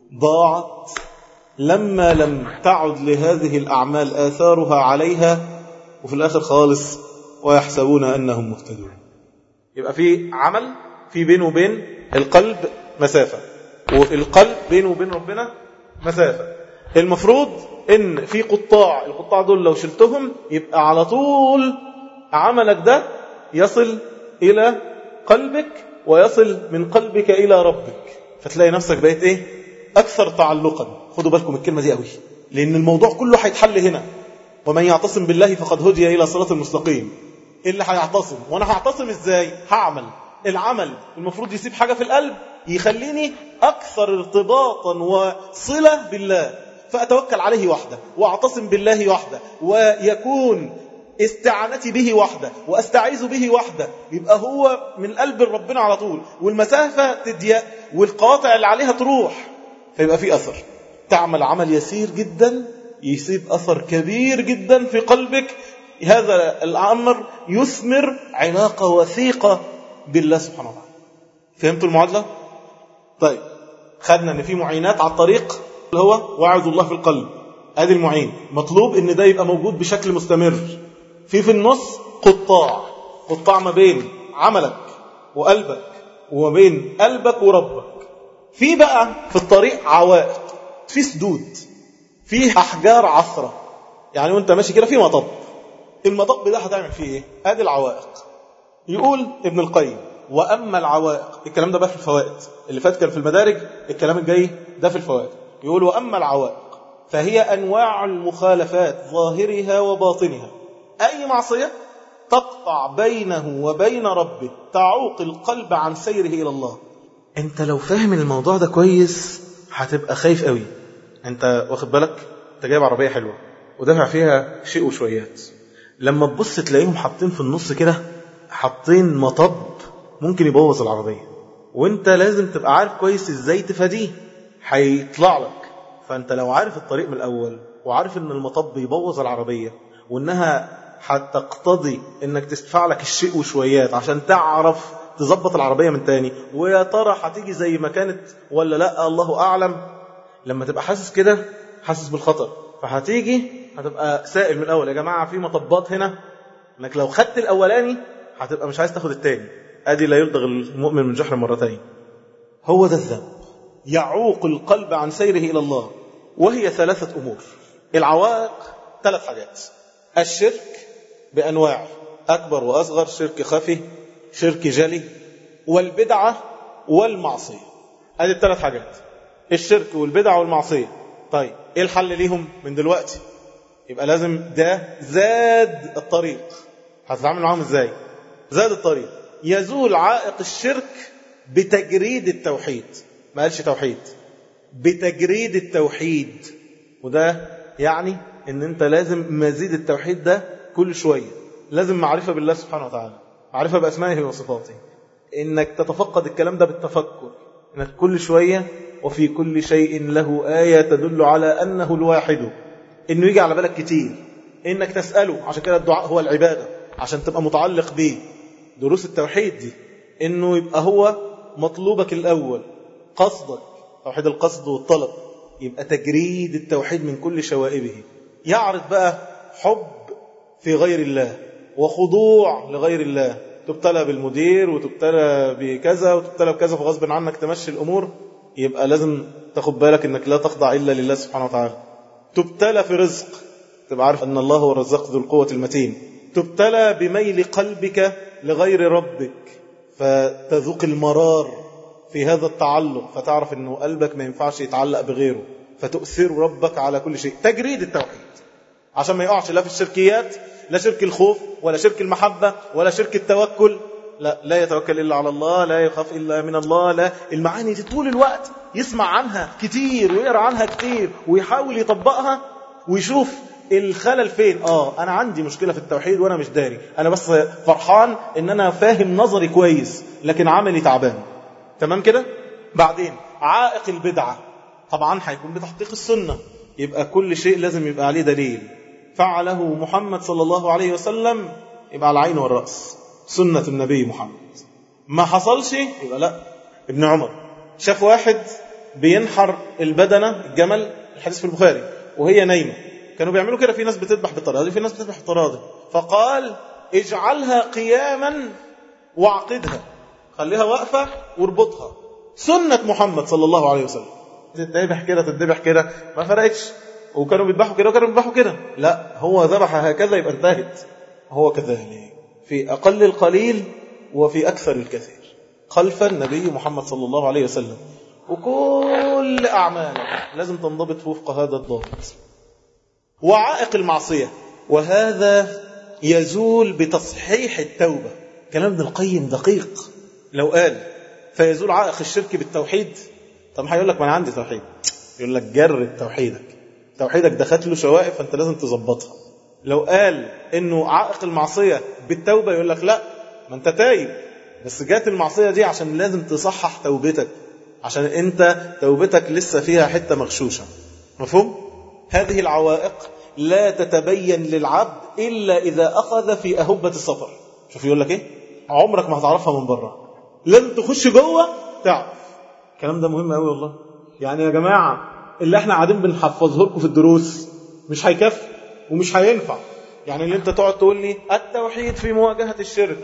ضاعت لما لم تعد لهذه الأعمال آثارها عليها وفي الآخر خالص ويحسبون أنهم مهتدون يبقى في عمل في بينه وبين القلب مسافة والقلب بينه وبين ربنا مسافة المفروض ان في قطاع القطاع دول لو شلتهم يبقى على طول عملك ده يصل الى قلبك ويصل من قلبك الى ربك فتلاقي نفسك بقيت ايه اكثر تعلقا خدوا بالكم الكلمه دي قوي لان الموضوع كله هيتحل هنا ومن يعتصم بالله فقد هدي الى صراط المستقيم اللي هيعتصم وانا هعتصم ازاي هعمل العمل المفروض يسيب حاجه في القلب يخليني اكثر ارتباطا وصله بالله فاتوكل عليه وحده واعتصم بالله وحده ويكون استعانتي به وحده واستعيذ به وحده يبقى هو من قلب ربنا على طول والمسافة تضيق والقواطع اللي عليها تروح فيبقى في أثر تعمل عمل يسير جدا يسيب أثر كبير جدا في قلبك هذا الأمر يثمر علاقة وثيقة بالله سبحانه وتعالى فهمتوا المعادلة؟ طيب خدنا ان في معينات على الطريق اللي هو وعد الله في القلب ادي المعين مطلوب ان ده يبقى موجود بشكل مستمر في في النص قطاع قطاع ما بين عملك وقلبك وما بين قلبك وربك في بقى في الطريق عوائق في سدود في احجار عثره يعني وانت ماشي كده في مطب المطب ده هتعمل فيه ايه ادي العوائق يقول ابن القيم واما العوائق الكلام ده بقى في الفوائد اللي فات كان في المدارج الكلام الجاي ده في الفوائد يقول واما العوائق فهي انواع المخالفات ظاهرها وباطنها اي معصيه تقطع بينه وبين ربه تعوق القلب عن سيره الى الله انت لو فاهم الموضوع ده كويس هتبقى خايف قوي انت واخد بالك انت جايب عربيه حلوه ودافع فيها شيء وشويات لما تبص تلاقيهم حاطين في النص كده حاطين مطب ممكن يبوظ العربيه وانت لازم تبقى عارف كويس ازاي تفاديه هيطلع لك فانت لو عارف الطريق من الاول وعارف ان المطب يبوظ العربيه وانها هتقتضي انك تدفع لك الشيء وشويات عشان تعرف تظبط العربيه من تاني ويا ترى هتيجي زي ما كانت ولا لا الله اعلم لما تبقى حاسس كده حاسس بالخطر فهتيجي هتبقى سائل من الاول يا جماعه في مطبات هنا انك لو خدت الاولاني هتبقى مش عايز تاخد التاني ادي لا يلدغ المؤمن من جحر مرتين هو ده الذنب يعوق القلب عن سيره الى الله وهي ثلاثه امور العوائق ثلاث حاجات الشرك بانواعه اكبر واصغر شرك خفي شرك جلي والبدعه والمعصيه ادي الثلاث حاجات الشرك والبدعه والمعصيه طيب ايه الحل ليهم من دلوقتي يبقى لازم ده زاد الطريق هتتعامل معاهم ازاي زاد الطريق يزول عائق الشرك بتجريد التوحيد ما قالش توحيد بتجريد التوحيد وده يعني ان انت لازم مزيد التوحيد ده كل شوية لازم معرفة بالله سبحانه وتعالى معرفة بأسمائه وصفاته انك تتفقد الكلام ده بالتفكر انك كل شوية وفي كل شيء له آية تدل على أنه الواحد انه يجي على بالك كتير انك تسأله عشان كده الدعاء هو العبادة عشان تبقى متعلق بيه دروس التوحيد دي انه يبقى هو مطلوبك الاول قصدك توحيد القصد والطلب يبقى تجريد التوحيد من كل شوائبه يعرض بقى حب في غير الله وخضوع لغير الله تبتلى بالمدير وتبتلى بكذا وتبتلى بكذا فغصب عنك تمشي الامور يبقى لازم تاخد بالك انك لا تخضع الا لله سبحانه وتعالى تبتلى في رزق تبقى عارف ان الله هو الرزاق ذو القوه المتين تبتلى بميل قلبك لغير ربك فتذوق المرار في هذا التعلق فتعرف انه قلبك ما ينفعش يتعلق بغيره فتؤثر ربك على كل شيء تجريد التوحيد عشان ما يقعش لا في الشركيات لا شرك الخوف ولا شرك المحبة ولا شرك التوكل لا لا يتوكل إلا على الله لا يخاف إلا من الله لا المعاني دي طول الوقت يسمع عنها كتير ويقرأ عنها كتير ويحاول يطبقها ويشوف الخلل فين اه انا عندي مشكله في التوحيد وانا مش داري انا بس فرحان ان انا فاهم نظري كويس لكن عملي تعبان تمام كده بعدين عائق البدعه طبعا هيكون بتحقيق السنه يبقى كل شيء لازم يبقى عليه دليل فعله محمد صلى الله عليه وسلم يبقى على العين والراس سنه النبي محمد ما حصلش يبقى لا ابن عمر شاف واحد بينحر البدنه الجمل الحديث في البخاري وهي نايمه كانوا بيعملوا كده في ناس بتذبح بالطريقه دي في ناس بتذبح بالطريقه دي فقال اجعلها قياما واعقدها خليها واقفه واربطها سنه محمد صلى الله عليه وسلم تذبح كده تذبح كده ما فرقتش وكانوا بيذبحوا كده وكانوا بيذبحوا كده لا هو ذبح هكذا يبقى انتهت هو كذلك في اقل القليل وفي اكثر الكثير خلف النبي محمد صلى الله عليه وسلم وكل اعماله لازم تنضبط وفق هذا الضابط وعائق المعصية وهذا يزول بتصحيح التوبة كلام ابن القيم دقيق لو قال فيزول عائق الشرك بالتوحيد طب هيقول لك ما انا عندي توحيد يقول لك جرب توحيدك توحيدك دخلت له شوائب فانت لازم تظبطها لو قال انه عائق المعصية بالتوبة يقول لك لا ما انت تايب بس جات المعصية دي عشان لازم تصحح توبتك عشان انت توبتك لسه فيها حتة مغشوشة مفهوم؟ هذه العوائق لا تتبين للعبد إلا إذا أخذ في أهبة السفر شوف يقول لك إيه عمرك ما هتعرفها من بره لازم تخش جوه تعرف الكلام ده مهم قوي والله يعني يا جماعة اللي احنا قاعدين بنحفظه لكم في الدروس مش هيكفي ومش هينفع يعني اللي انت تقعد تقول لي التوحيد في مواجهة الشرك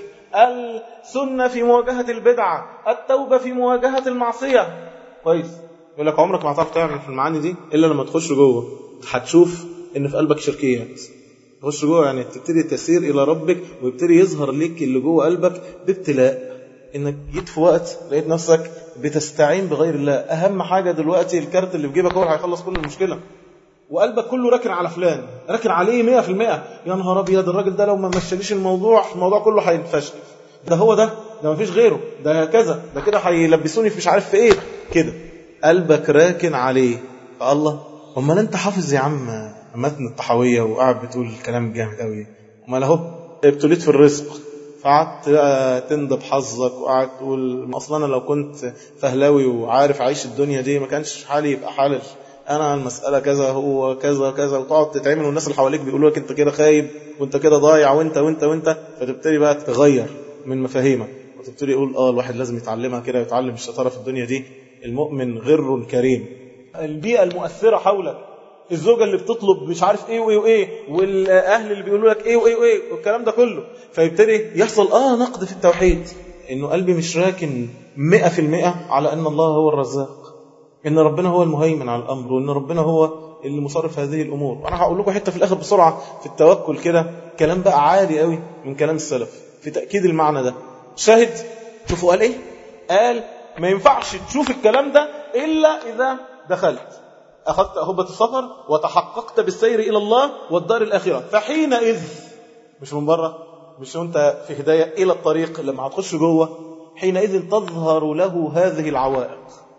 السنة في مواجهة البدعة التوبة في مواجهة المعصية كويس يقول لك عمرك ما هتعرف تعمل في المعاني دي إلا لما تخش جوه هتشوف ان في قلبك شركيات تخش جوه يعني تبتدي تسير الى ربك ويبتدي يظهر لك اللي جوه قلبك بابتلاء انك جيت في وقت لقيت نفسك بتستعين بغير الله اهم حاجه دلوقتي الكارت اللي في جيبك هو اللي هيخلص كل المشكله وقلبك كله راكن على فلان راكن عليه 100% يا نهار ابيض الراجل ده لو ما مشاليش الموضوع الموضوع كله هينفشل ده هو ده ده مفيش غيره ده كذا ده كده هيلبسوني في مش عارف في ايه كده قلبك راكن عليه فالله امال انت حافظ يا عم متن الطحاويه وقاعد بتقول الكلام جامد قوي امال اهو ابتليت في الرزق فقعدت بقى تندب حظك وقعدت تقول اصلا انا لو كنت فهلاوي وعارف عيش الدنيا دي ما كانش حالي يبقى حالل انا المساله كذا هو كذا كذا وتقعد تتعمل والناس اللي حواليك بيقولوا لك انت كده خايب وانت كده ضايع وانت وانت وانت فتبتدي بقى تتغير من مفاهيمك وتبتدي يقول اه الواحد لازم يتعلمها كده يتعلم الشطاره في الدنيا دي المؤمن غر كريم البيئه المؤثره حولك الزوجة اللي بتطلب مش عارف ايه وايه وايه والاهل اللي بيقولوا لك ايه وايه وايه والكلام ده كله فيبتدي يحصل اه نقد في التوحيد انه قلبي مش راكن مئة في المئة على ان الله هو الرزاق ان ربنا هو المهيمن على الامر وان ربنا هو اللي مصرف هذه الامور وانا هقول لكم حته في الاخر بسرعه في التوكل كده كلام بقى عالي قوي من كلام السلف في تاكيد المعنى ده شاهد شوفوا قال ايه قال ما ينفعش تشوف الكلام ده الا اذا دخلت أخذت أهبة السفر وتحققت بالسير إلى الله والدار الآخرة فحينئذ مش من بره مش وانت في هداية إلى الطريق لما هتخش جوه حينئذ تظهر له هذه العوائق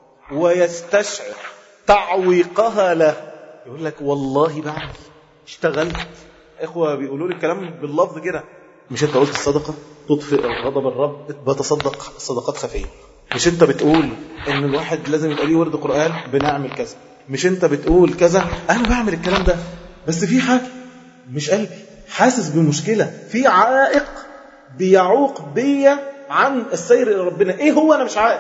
ويستشعر تعويقها له يقول لك والله بعد اشتغلت إخوة بيقولوا لي الكلام باللفظ كده مش انت قلت الصدقة تطفئ غضب الرب بتصدق صدقات خفية مش انت بتقول ان الواحد لازم يبقى ليه ورد قرآن بنعمل كذا مش انت بتقول كذا انا بعمل الكلام ده بس في حاجة مش قلبي حاسس بمشكلة في عائق بيعوق بيا عن السير إلى ربنا ايه هو انا مش عارف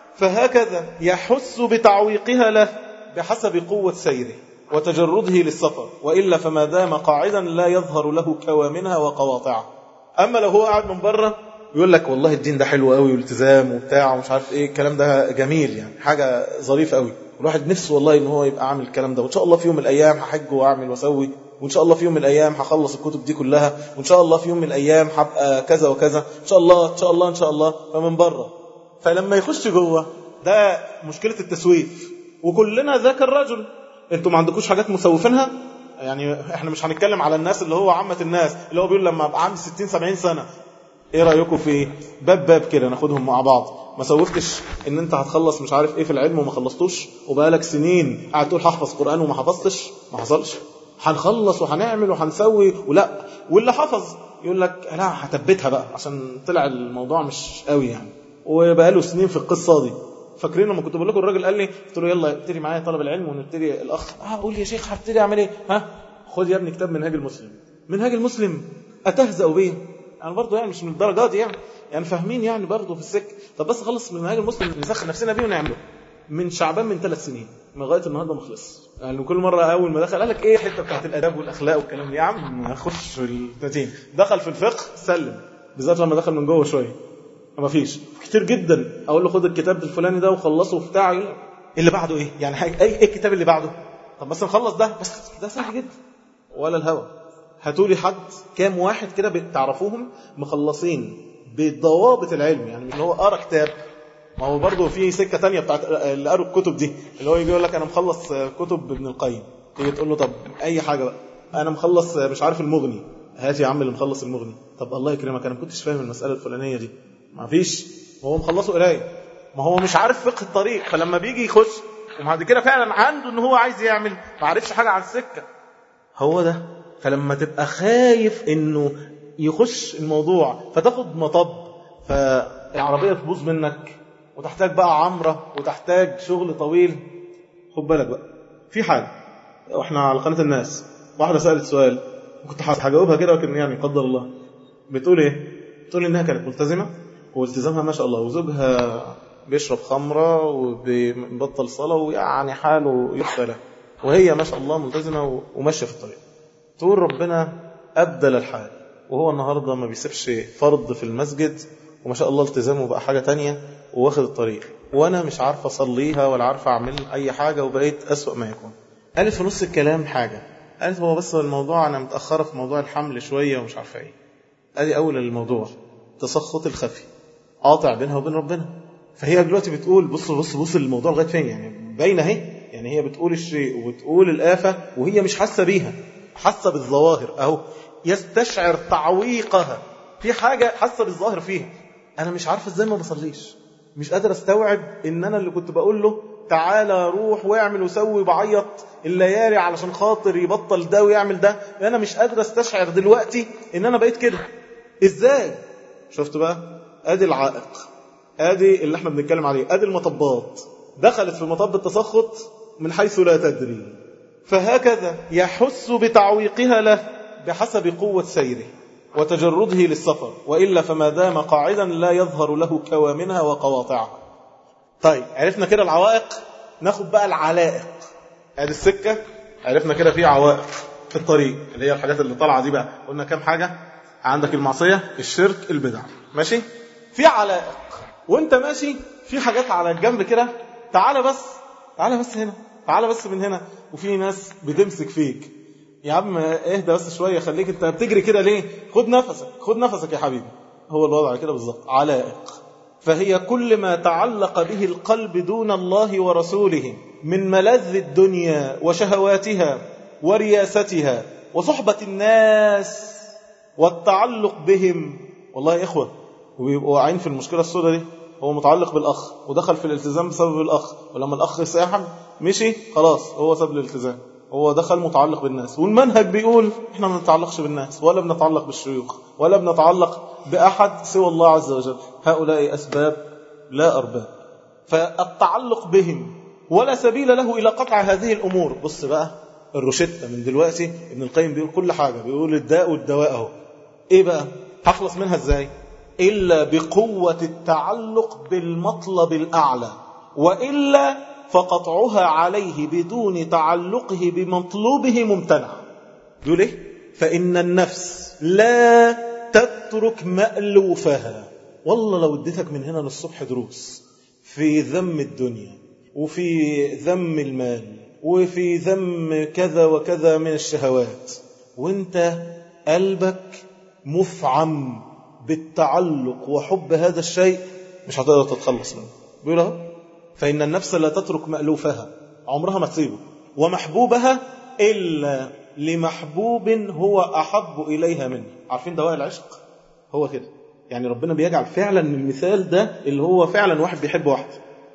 فهكذا يحس بتعويقها له بحسب قوة سيره وتجرده للسفر وإلا فما دام قاعدا لا يظهر له كوامنها وقواطعها أما لو هو قاعد من بره يقول لك والله الدين ده حلو قوي والتزام وبتاع ومش عارف ايه الكلام ده جميل يعني حاجة ظريفة قوي الواحد نفسه والله ان هو يبقى عامل الكلام ده وان شاء الله في يوم من الايام هحج واعمل واسوي وان شاء الله في يوم من الايام هخلص الكتب دي كلها وان شاء الله في يوم من الايام هبقى كذا وكذا ان شاء الله ان شاء الله ان شاء الله فمن بره فلما يخش جوه ده مشكلة التسويف وكلنا ذاك الرجل انتوا ما عندكوش حاجات مسوفينها يعني احنا مش هنتكلم على الناس اللي هو عامة الناس اللي هو بيقول لما ابقى عندي 60 70 سنة ايه رايكم في باب باب كده ناخدهم مع بعض ما سوفتش ان انت هتخلص مش عارف ايه في العلم وما خلصتوش وبقالك سنين قاعد تقول هحفظ قران وما حفظتش ما حصلش هنخلص وهنعمل وهنسوي ولا واللي حفظ يقول لك لا هثبتها بقى عشان طلع الموضوع مش قوي يعني وبقاله سنين في القصه دي فاكرين لما كنت بقول لكم الراجل قال لي قلت له يلا ابتدي معايا طلب العلم ونبتدي الاخ اه قول يا شيخ هبتدي اعمل ايه ها خد يا ابني كتاب منهاج المسلم منهاج المسلم اتهزأ بيه يعني برضه يعني مش من الدرجات دي يعني يعني فاهمين يعني برضه في السكه طب بس خلص من منهاج المسلم نسخن نفسنا بيه ونعمله من شعبان من ثلاث سنين لغايه النهارده ما خلص يعني كل مره اول ما دخل قال لك ايه الحته بتاعت الاداب والاخلاق والكلام ده يا عم اخش في التاتين دخل في الفقه سلم بالذات لما دخل من جوه شويه ما فيش كتير جدا اقول له خد الكتاب الفلاني ده وخلصه وبتاع اللي بعده ايه يعني حاجة اي ايه الكتاب اللي بعده طب بس نخلص ده بس ده سهل جدا ولا الهوى هاتوا لي حد كام واحد كده بتعرفوهم مخلصين بضوابط العلم يعني مش هو قرا كتاب ما هو برضه في سكه تانية بتاعت اللي قروا الكتب دي اللي هو يجي يقول لك انا مخلص كتب ابن القيم تيجي تقول له طب اي حاجه بقى انا مخلص مش عارف المغني هات يا عم اللي مخلص المغني طب الله يكرمك انا ما كنتش فاهم المساله الفلانيه دي ما فيش هو مخلصه قرايه ما هو مش عارف فقه الطريق فلما بيجي يخش وبعد كده فعلا عنده ان هو عايز يعمل ما عرفش حاجه عن السكه هو ده فلما تبقى خايف انه يخش الموضوع فتاخد مطب فالعربية تبوظ منك وتحتاج بقى عمرة وتحتاج شغل طويل خد بالك بقى في حاجة واحنا على قناة الناس واحدة سألت سؤال كنت هجاوبها كده لكن يعني قدر الله بتقول ايه بتقول انها كانت ملتزمة والتزامها ما شاء الله وزوجها بيشرب خمرة وبيبطل صلاة ويعني حاله يخفى له وهي ما شاء الله ملتزمة وماشية في الطريق تقول ربنا أبدل الحال وهو النهاردة ما بيسيبش فرض في المسجد وما شاء الله التزامه بقى حاجة تانية وواخد الطريق وأنا مش عارفة أصليها ولا عارفة أعمل أي حاجة وبقيت أسوأ ما يكون قالت في نص الكلام حاجة قالت هو بس الموضوع أنا متأخرة في موضوع الحمل شوية ومش عارفة إيه أدي أول الموضوع تسخط الخفي قاطع بينها وبين ربنا فهي دلوقتي بتقول بص بص بص الموضوع لغايه فين يعني باينه اهي يعني هي بتقول الشيء وبتقول الآفة وهي مش حاسة بيها حاسة بالظواهر أهو يستشعر تعويقها في حاجة حاسة بالظاهر فيها أنا مش عارفة إزاي ما بصليش مش قادر استوعب ان انا اللي كنت بقول له تعالى روح واعمل وسوي بعيط الليالي علشان خاطر يبطل ده ويعمل ده انا مش قادر استشعر دلوقتي ان انا بقيت كده ازاي شفت بقى ادي العائق ادي اللي احنا بنتكلم عليه ادي المطبات دخلت في مطب التسخط من حيث لا تدري فهكذا يحس بتعويقها له بحسب قوة سيره وتجرده للسفر وإلا فما دام قاعدا لا يظهر له كوامنها وقواطعها طيب عرفنا كده العوائق ناخد بقى العلائق ادي السكة عرفنا كده في عوائق في الطريق اللي هي الحاجات اللي طالعة دي بقى قلنا كام حاجة عندك المعصية الشرك البدع ماشي في علائق وانت ماشي في حاجات على الجنب كده تعالى بس تعالى بس هنا تعالى بس من هنا وفي ناس بتمسك فيك يا عم اهدى بس شوية خليك انت بتجري كده ليه خد نفسك خد نفسك يا حبيبي هو الوضع كده بالظبط علائق فهي كل ما تعلق به القلب دون الله ورسوله من ملذ الدنيا وشهواتها ورياستها وصحبة الناس والتعلق بهم والله يا إخوة وبيبقوا واقعين في المشكلة السوداء دي هو متعلق بالأخ ودخل في الالتزام بسبب الأخ ولما الأخ ساحب مشي خلاص هو ساب الالتزام هو دخل متعلق بالناس والمنهج بيقول احنا ما بنتعلقش بالناس ولا بنتعلق بالشيوخ ولا بنتعلق بأحد سوى الله عز وجل هؤلاء أسباب لا أرباب فالتعلق بهم ولا سبيل له إلى قطع هذه الأمور بص بقى الروشتة من دلوقتي ابن القيم بيقول كل حاجة بيقول الداء والدواء اهو ايه بقى هخلص منها ازاي إلا بقوة التعلق بالمطلب الأعلى وإلا فقطعها عليه بدون تعلقه بمطلوبه ممتنع يقول ايه فإن النفس لا تترك مألوفها والله لو اديتك من هنا للصبح دروس في ذم الدنيا وفي ذم المال وفي ذم كذا وكذا من الشهوات وانت قلبك مفعم بالتعلق وحب هذا الشيء مش هتقدر تتخلص منه بيقول اهو فإن النفس لا تترك مألوفها عمرها ما تسيبه ومحبوبها إلا لمحبوب هو أحب إليها منه عارفين دواء العشق هو كده يعني ربنا بيجعل فعلا المثال ده اللي هو فعلا واحد بيحب واحد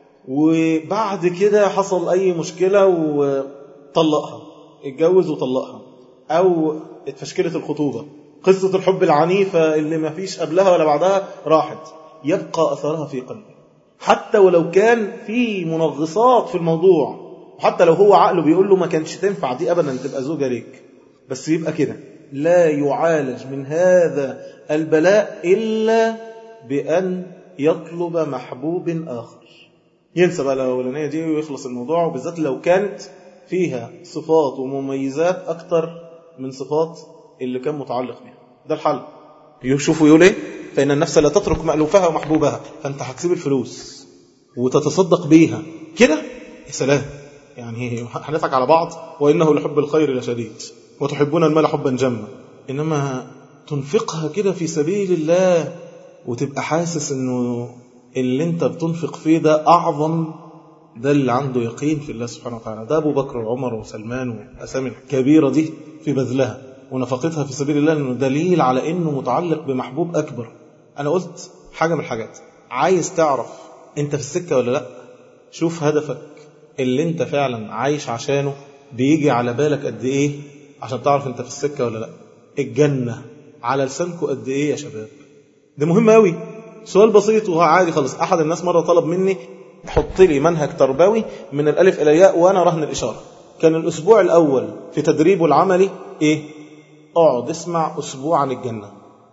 وبعد كده حصل أي مشكلة وطلقها اتجوز وطلقها أو اتفشكلت الخطوبة قصة الحب العنيفة اللي ما فيش قبلها ولا بعدها راحت يبقى أثرها في قلبه حتى ولو كان في منغصات في الموضوع وحتى لو هو عقله بيقول له ما كانش تنفع دي أبدا تبقى زوجة ليك بس يبقى كده لا يعالج من هذا البلاء إلا بأن يطلب محبوب آخر ينسى بقى الأولانية دي ويخلص الموضوع وبالذات لو كانت فيها صفات ومميزات أكتر من صفات اللي كان متعلق بها ده الحل يشوفوا يقول ايه فإن النفس لا تترك مألوفها ومحبوبها فأنت هتسيب الفلوس وتتصدق بيها كده يا سلام يعني هنضحك على بعض وإنه لحب الخير لشديد وتحبون المال حبا جما إنما تنفقها كده في سبيل الله وتبقى حاسس إنه اللي انت بتنفق فيه ده أعظم ده اللي عنده يقين في الله سبحانه وتعالى ده أبو بكر وعمر وسلمان والأسامي الكبيرة دي في بذلها ونفقتها في سبيل الله انه دليل على انه متعلق بمحبوب اكبر انا قلت حاجة من الحاجات عايز تعرف انت في السكة ولا لا شوف هدفك اللي انت فعلا عايش عشانه بيجي على بالك قد ايه عشان تعرف انت في السكة ولا لا الجنة على لسانكم قد ايه يا شباب ده مهم قوي سؤال بسيط وهو عادي خالص احد الناس مرة طلب مني حط لي منهج تربوي من الالف الى الياء وانا رهن الاشارة كان الاسبوع الاول في تدريبه العملي ايه اقعد اسمع اسبوع عن الجنة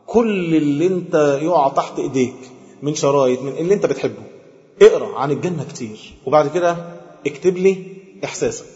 كل اللي انت يقع تحت ايديك من شرايط من اللي انت بتحبه اقرا عن الجنة كتير وبعد كده اكتب لي احساسك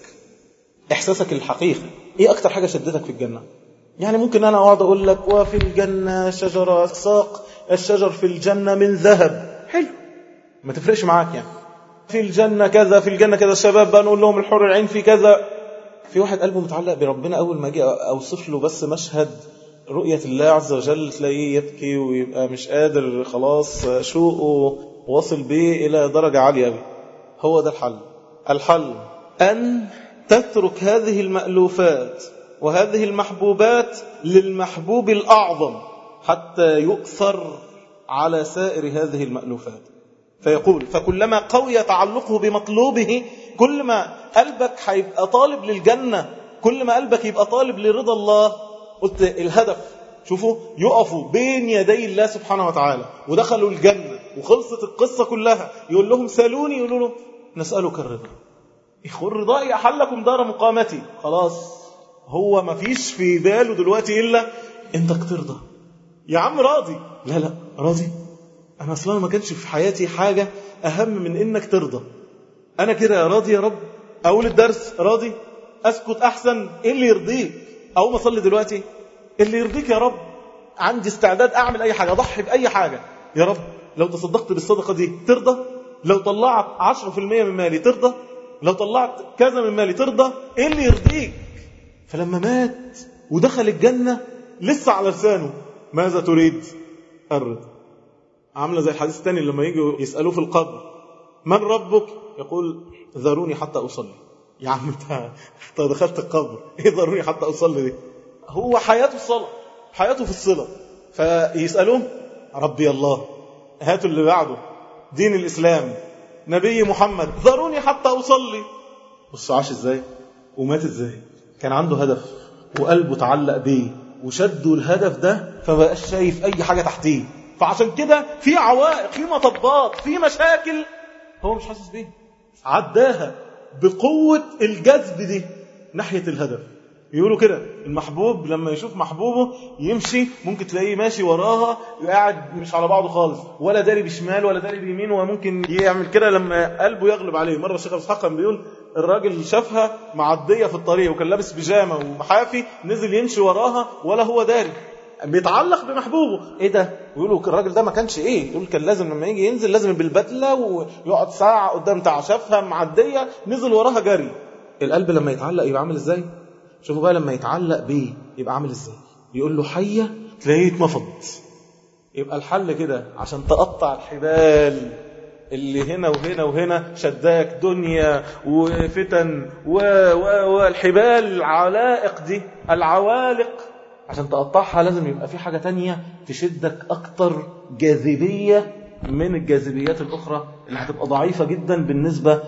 احساسك الحقيقي ايه اكتر حاجة شدتك في الجنة يعني ممكن انا اقعد اقول لك وفي الجنة شجرة ساق الشجر في الجنة من ذهب حلو ما تفرقش معاك يعني في الجنة كذا في الجنة كذا الشباب بقى نقول لهم الحور العين في كذا في واحد قلبه متعلق بربنا اول ما اجي اوصف له بس مشهد رؤية الله عز وجل تلاقيه يبكي ويبقى مش قادر خلاص شوقه واصل بيه إلى درجة عالية أوي هو ده الحل الحل أن تترك هذه المألوفات وهذه المحبوبات للمحبوب الأعظم حتى يؤثر على سائر هذه المألوفات فيقول فكلما قوي تعلقه بمطلوبه كل ما قلبك هيبقى طالب للجنة كل ما قلبك يبقى طالب لرضا الله قلت الهدف شوفوا يقفوا بين يدي الله سبحانه وتعالى ودخلوا الجنة وخلصت القصة كلها يقول لهم سالوني يقولوا له نسألك الرضا إخوة الرضا يحلكم دار مقامتي خلاص هو ما فيش في باله دلوقتي إلا انتك ترضى يا عم راضي لا لا راضي أنا أصلا ما كانش في حياتي حاجة أهم من إنك ترضى أنا كده راضي يا رب أقول الدرس راضي أسكت أحسن إيه اللي يرضيك أقوم أصلي دلوقتي اللي يرضيك يا رب عندي استعداد أعمل أي حاجة أضحي بأي حاجة يا رب لو تصدقت بالصدقة دي ترضى لو طلعت 10% من مالي ترضى لو طلعت كذا من مالي ترضى ايه اللي يرضيك فلما مات ودخل الجنة لسه على لسانه ماذا تريد الرضا عاملة زي الحديث الثاني لما يجوا يسألوه في القبر من ربك يقول ذروني حتى أصلي يا عم انت انت دخلت القبر ايه ضروري حتى اصلي دي هو حياته الصلاه حياته في الصله فيسالوه ربي الله هاتوا اللي بعده دين الاسلام نبي محمد ذروني حتى اصلي بص عاش ازاي ومات ازاي كان عنده هدف وقلبه تعلق بيه وشدوا الهدف ده فبقاش شايف اي حاجه تحتيه فعشان كده في عوائق في مطبات في مشاكل هو مش حاسس بيها عداها بقوة الجذب دي ناحية الهدف يقولوا كده المحبوب لما يشوف محبوبه يمشي ممكن تلاقيه ماشي وراها قاعد مش على بعضه خالص ولا داري بشمال ولا داري بيمين وممكن يعمل كده لما قلبه يغلب عليه مرة الشيخ ابو اسحاق كان بيقول الراجل شافها معدية في الطريق وكان لابس بيجامة ومحافي نزل يمشي وراها ولا هو داري بيتعلق بمحبوبه ايه ده ويقولوا الراجل ده ما كانش ايه يقول كان لازم لما يجي ينزل لازم بالبدله ويقعد ساعه قدام بتاع شافها معديه نزل وراها جري القلب لما يتعلق يبقى عامل ازاي شوفوا بقى لما يتعلق بيه يبقى عامل ازاي يقول له حيه تلاقيه اتنفض يبقى الحل كده عشان تقطع الحبال اللي هنا وهنا وهنا شداك دنيا وفتن و و والحبال العلائق دي العوالق عشان تقطعها لازم يبقى في حاجة تانية تشدك أكتر جاذبية من الجاذبيات الأخرى اللي هتبقى ضعيفة جدا بالنسبة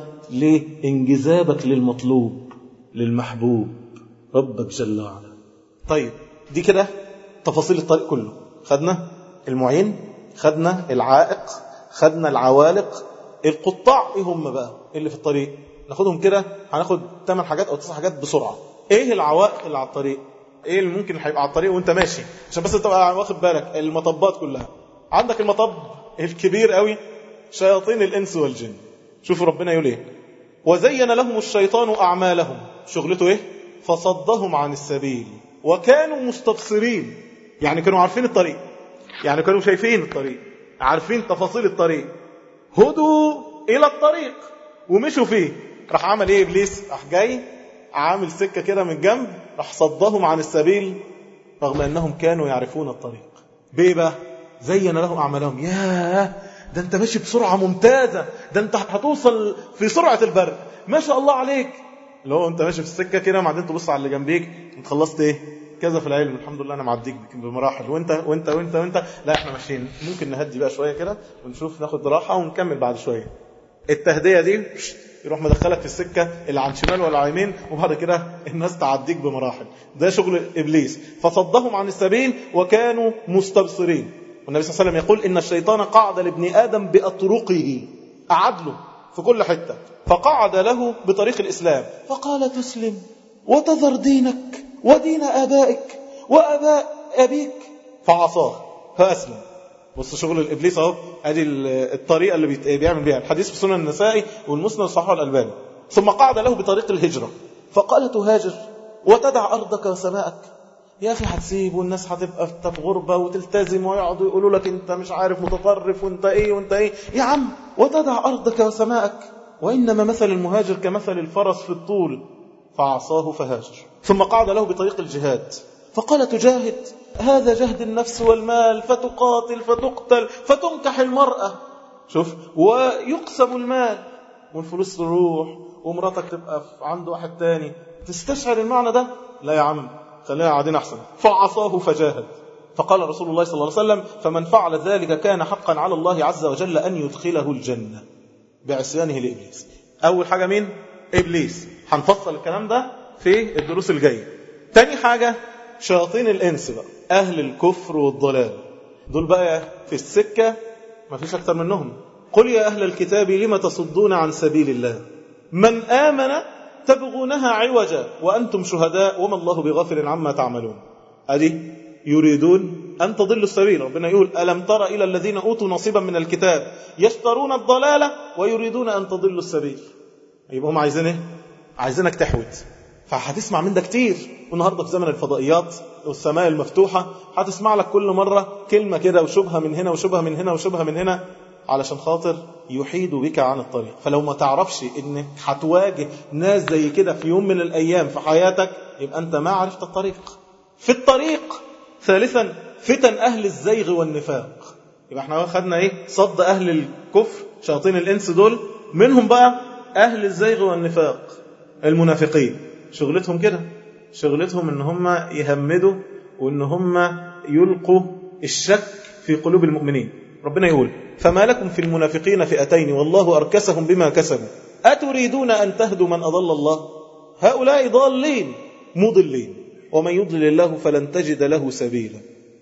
لانجذابك للمطلوب للمحبوب ربك جل وعلا طيب دي كده تفاصيل الطريق كله خدنا المعين خدنا العائق خدنا العوالق القطاع ايه هم بقى اللي في الطريق ناخدهم كده هناخد 8 حاجات او 9 حاجات بسرعة ايه العوائق اللي على الطريق ايه اللي ممكن هيبقى على الطريق وانت ماشي عشان بس تبقى واخد بالك المطبات كلها عندك المطب الكبير قوي شياطين الانس والجن شوفوا ربنا يقول ايه وزين لهم الشيطان اعمالهم شغلته ايه فصدهم عن السبيل وكانوا مستبصرين يعني كانوا عارفين الطريق يعني كانوا شايفين الطريق عارفين تفاصيل الطريق هدوا الى الطريق ومشوا فيه راح عمل ايه ابليس راح جاي عامل سكة كده من جنب راح صدهم عن السبيل رغم أنهم كانوا يعرفون الطريق بيه بقى زين لهم أعمالهم ياه ده انت ماشي بسرعة ممتازة ده انت هتوصل في سرعة البرق ما شاء الله عليك لو انت ماشي في السكة كده وبعدين تبص على اللي جنبيك انت خلصت ايه كذا في العلم الحمد لله انا معديك بمراحل وانت وانت وانت وانت لا احنا ماشيين ممكن نهدي بقى شويه كده ونشوف ناخد راحه ونكمل بعد شويه التهديه دي يروح مدخلك في السكة اللي عن شمال ولا يمين وبعد كده الناس تعديك بمراحل ده شغل إبليس فصدهم عن السبيل وكانوا مستبصرين والنبي صلى الله عليه وسلم يقول إن الشيطان قعد لابن آدم بأطرقه قعد له في كل حتة فقعد له بطريق الإسلام فقال تسلم وتذر دينك ودين آبائك وآباء أبيك فعصاه فأسلم بص شغل الإبليس أهو ادي الطريقة اللي بيعمل بيها الحديث في سنن النسائي والمسند الصحيح الألباني ثم قعد له بطريق الهجرة فقال تهاجر وتدع أرضك وسماءك يا أخي هتسيب والناس هتبقى في غربة وتلتزم ويقعدوا يقولوا لك أنت مش عارف متطرف وأنت إيه وأنت إيه يا عم وتدع أرضك وسماءك وإنما مثل المهاجر كمثل الفرس في الطول فعصاه فهاجر ثم قعد له بطريق الجهاد فقال تجاهد هذا جهد النفس والمال فتقاتل فتقتل فتنكح المرأة شوف ويقسم المال والفلوس تروح ومراتك تبقى عنده واحد تاني تستشعر المعنى ده لا يا عم خلينا قاعدين أحسن فعصاه فجاهد فقال رسول الله صلى الله عليه وسلم فمن فعل ذلك كان حقا على الله عز وجل أن يدخله الجنة بعصيانه لإبليس أول حاجة مين؟ إبليس هنفصل الكلام ده في الدروس الجاية تاني حاجة شياطين الإنس بقى أهل الكفر والضلال دول بقى في السكة ما فيش أكتر منهم قل يا أهل الكتاب لم تصدون عن سبيل الله من آمن تبغونها عوجا وأنتم شهداء وما الله بغافل عما تعملون أدي يريدون أن تضلوا السبيل ربنا يقول ألم تر إلى الذين أوتوا نصيبا من الكتاب يشترون الضلالة ويريدون أن تضلوا السبيل يبقى هم عايزين إيه؟ عايزينك تحوت فهتسمع من ده كتير والنهاردة في زمن الفضائيات والسماء المفتوحة هتسمع لك كل مرة كلمة كده وشبهة من هنا وشبهة من هنا وشبهة من هنا علشان خاطر يحيد بك عن الطريق فلو ما تعرفش انك هتواجه ناس زي كده في يوم من الايام في حياتك يبقى انت ما عرفت الطريق في الطريق ثالثا فتن اهل الزيغ والنفاق يبقى احنا خدنا ايه صد اهل الكفر شياطين الانس دول منهم بقى اهل الزيغ والنفاق المنافقين شغلتهم كده شغلتهم ان هم يهمدوا وان هم يلقوا الشك في قلوب المؤمنين ربنا يقول فما لكم في المنافقين فئتين والله أركسهم بما كسبوا أتريدون أن تهدوا من أضل الله هؤلاء ضالين مضلين ومن يضلل الله فلن تجد له سبيلا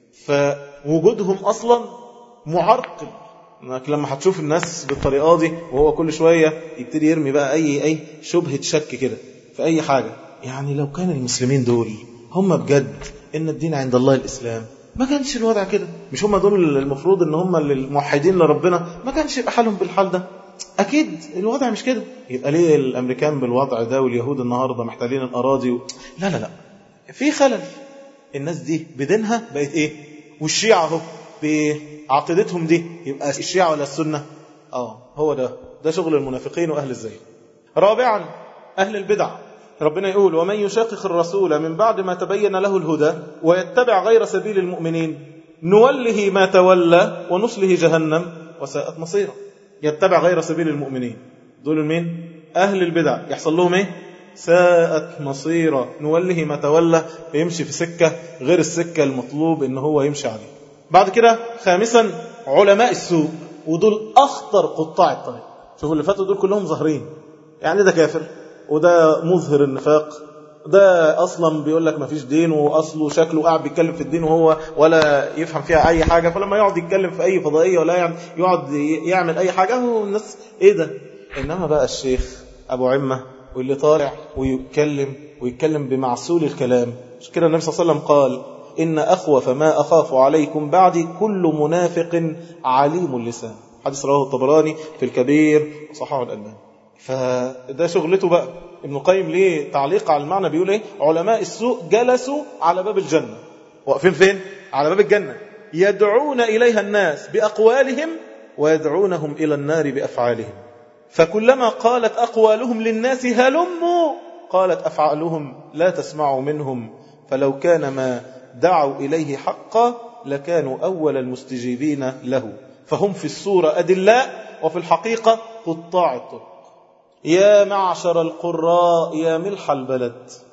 فوجودهم أصلا معرقل انك لما هتشوف الناس بالطريقه دي وهو كل شويه يبتدي يرمي بقى اي اي شبهه شك كده في اي حاجه يعني لو كان المسلمين دول هم بجد ان الدين عند الله الاسلام ما كانش الوضع كده مش هم دول المفروض ان هم الموحدين لربنا ما كانش يبقى حالهم بالحال ده اكيد الوضع مش كده يبقى ليه الامريكان بالوضع ده واليهود النهارده محتلين الاراضي و... لا لا لا في خلل الناس دي بدينها بقت ايه والشيعة اهو بعقيدتهم دي يبقى الشيعة ولا السنة اه هو ده ده شغل المنافقين واهل الزي رابعا اهل البدع ربنا يقول ومن يشاقق الرسول من بعد ما تبين له الهدى ويتبع غير سبيل المؤمنين نوله ما تولى ونصله جهنم وساءت مصيره يتبع غير سبيل المؤمنين دول مين أهل البدع يحصل لهم ايه ساءت مصيره نوله ما تولى فيمشي في سكة غير السكة المطلوب ان هو يمشي عليه بعد كده خامسا علماء السوء ودول أخطر قطاع الطريق شوفوا اللي فاتوا دول كلهم ظاهرين يعني ده كافر وده مظهر النفاق ده اصلا بيقول لك ما فيش دين واصله شكله قاعد بيتكلم في الدين وهو ولا يفهم فيها اي حاجه فلما يقعد يتكلم في اي فضائيه ولا يعني يقعد يعمل اي حاجه هو الناس ايه ده انما بقى الشيخ ابو عمه واللي طالع ويتكلم ويتكلم بمعسول الكلام مش كده النبي صلى الله عليه وسلم قال ان اخوف ما اخاف عليكم بعدي كل منافق عليم اللسان حديث رواه الطبراني في الكبير وصححه الالباني فده شغلته بقى ابن القيم ليه تعليق على المعنى بيقول ايه علماء السوء جلسوا على باب الجنة واقفين فين على باب الجنة يدعون إليها الناس بأقوالهم ويدعونهم إلى النار بأفعالهم فكلما قالت أقوالهم للناس هلموا قالت أفعالهم لا تسمعوا منهم فلو كان ما دعوا إليه حقا لكانوا أول المستجيبين له فهم في الصورة أدلاء وفي الحقيقة قطاع الطرق يا معشر القراء يا ملح البلد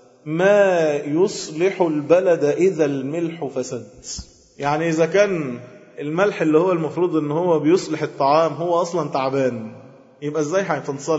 ما يصلح البلد إذا الملح فسد يعني إذا كان الملح اللي هو المفروض ان هو بيصلح الطعام هو أصلا تعبان يبقى ازاي هتنصلح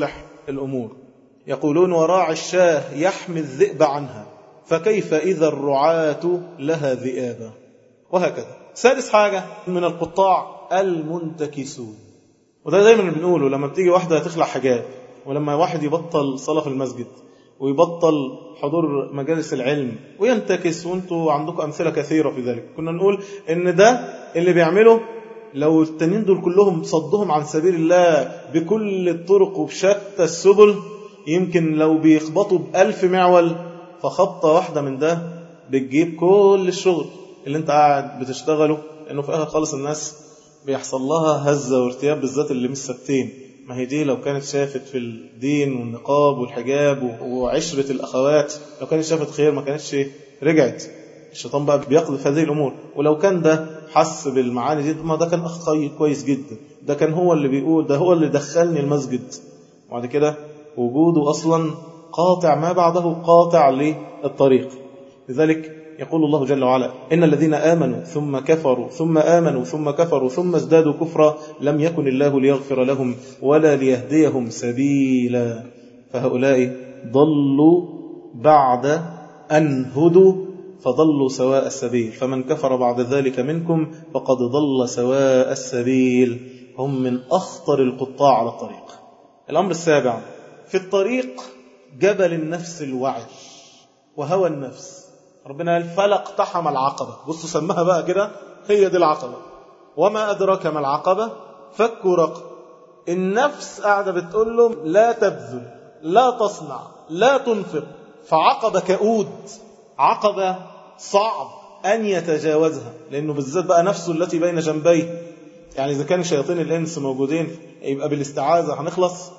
الأمور يقولون وراعي الشاه يحمي الذئب عنها فكيف إذا الرعاة لها ذئابا وهكذا سادس حاجة من القطاع المنتكسون وده دايما بنقوله لما بتيجي واحدة تخلع حجاب ولما واحد يبطل صلاة في المسجد ويبطل حضور مجالس العلم وينتكس وانتوا عندكم أمثلة كثيرة في ذلك كنا نقول ان ده اللي بيعمله لو التانيين دول كلهم صدهم عن سبيل الله بكل الطرق وبشتى السبل يمكن لو بيخبطوا بألف معول فخبطة واحدة من ده بتجيب كل الشغل اللي انت قاعد بتشتغله انه في اخر خالص الناس بيحصل لها هزة وارتياب بالذات اللي مش ثابتين ما هي دي لو كانت شافت في الدين والنقاب والحجاب وعشرة الأخوات لو كانت شافت خير ما كانتش رجعت الشيطان بقى بيقذف هذه الأمور ولو كان ده حس بالمعاني دي ما ده كان أخ كويس جدا ده كان هو اللي بيقول ده هو اللي دخلني المسجد وبعد كده وجوده أصلا قاطع ما بعده قاطع للطريق لذلك يقول الله جل وعلا إن الذين آمنوا ثم كفروا ثم آمنوا ثم كفروا ثم ازدادوا كفرا لم يكن الله ليغفر لهم ولا ليهديهم سبيلا فهؤلاء ضلوا بعد أن هدوا فضلوا سواء السبيل فمن كفر بعد ذلك منكم فقد ضل سواء السبيل هم من أخطر القطاع على الطريق الأمر السابع في الطريق جبل النفس الوعي وهوى النفس ربنا قال فلا اقتحم العقبة بصوا سمها بقى كده هي دي العقبة وما أدراك ما العقبة فك رقب النفس قاعدة بتقول له لا تبذل لا تصنع لا تنفق فعقبة كؤود عقبة صعب أن يتجاوزها لأنه بالذات بقى نفسه التي بين جنبيه يعني إذا كان شياطين الإنس موجودين يبقى بالاستعاذة هنخلص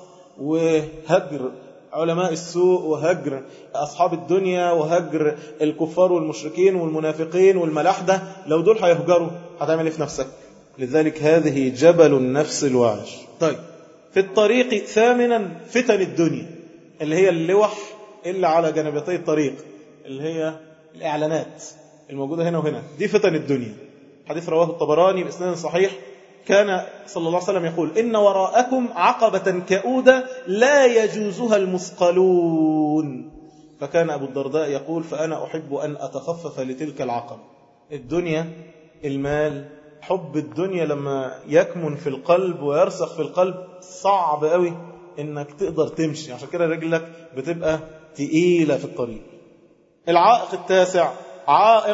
وهجر علماء السوء وهجر أصحاب الدنيا وهجر الكفار والمشركين والمنافقين والملاحدة لو دول هيهجروا هتعمل ايه في نفسك لذلك هذه جبل النفس الواعش طيب في الطريق ثامنا فتن الدنيا اللي هي اللوح اللي على جانبتي الطريق اللي هي الإعلانات الموجودة هنا وهنا دي فتن الدنيا حديث رواه الطبراني بإسناد صحيح كان صلى الله عليه وسلم يقول إن وراءكم عقبة كؤودة لا يجوزها المثقلون فكان أبو الدرداء يقول فأنا أحب أن أتخفف لتلك العقبة الدنيا المال حب الدنيا لما يكمن في القلب ويرسخ في القلب صعب قوي انك تقدر تمشي عشان كده رجلك بتبقى تقيلة في الطريق العائق التاسع عائق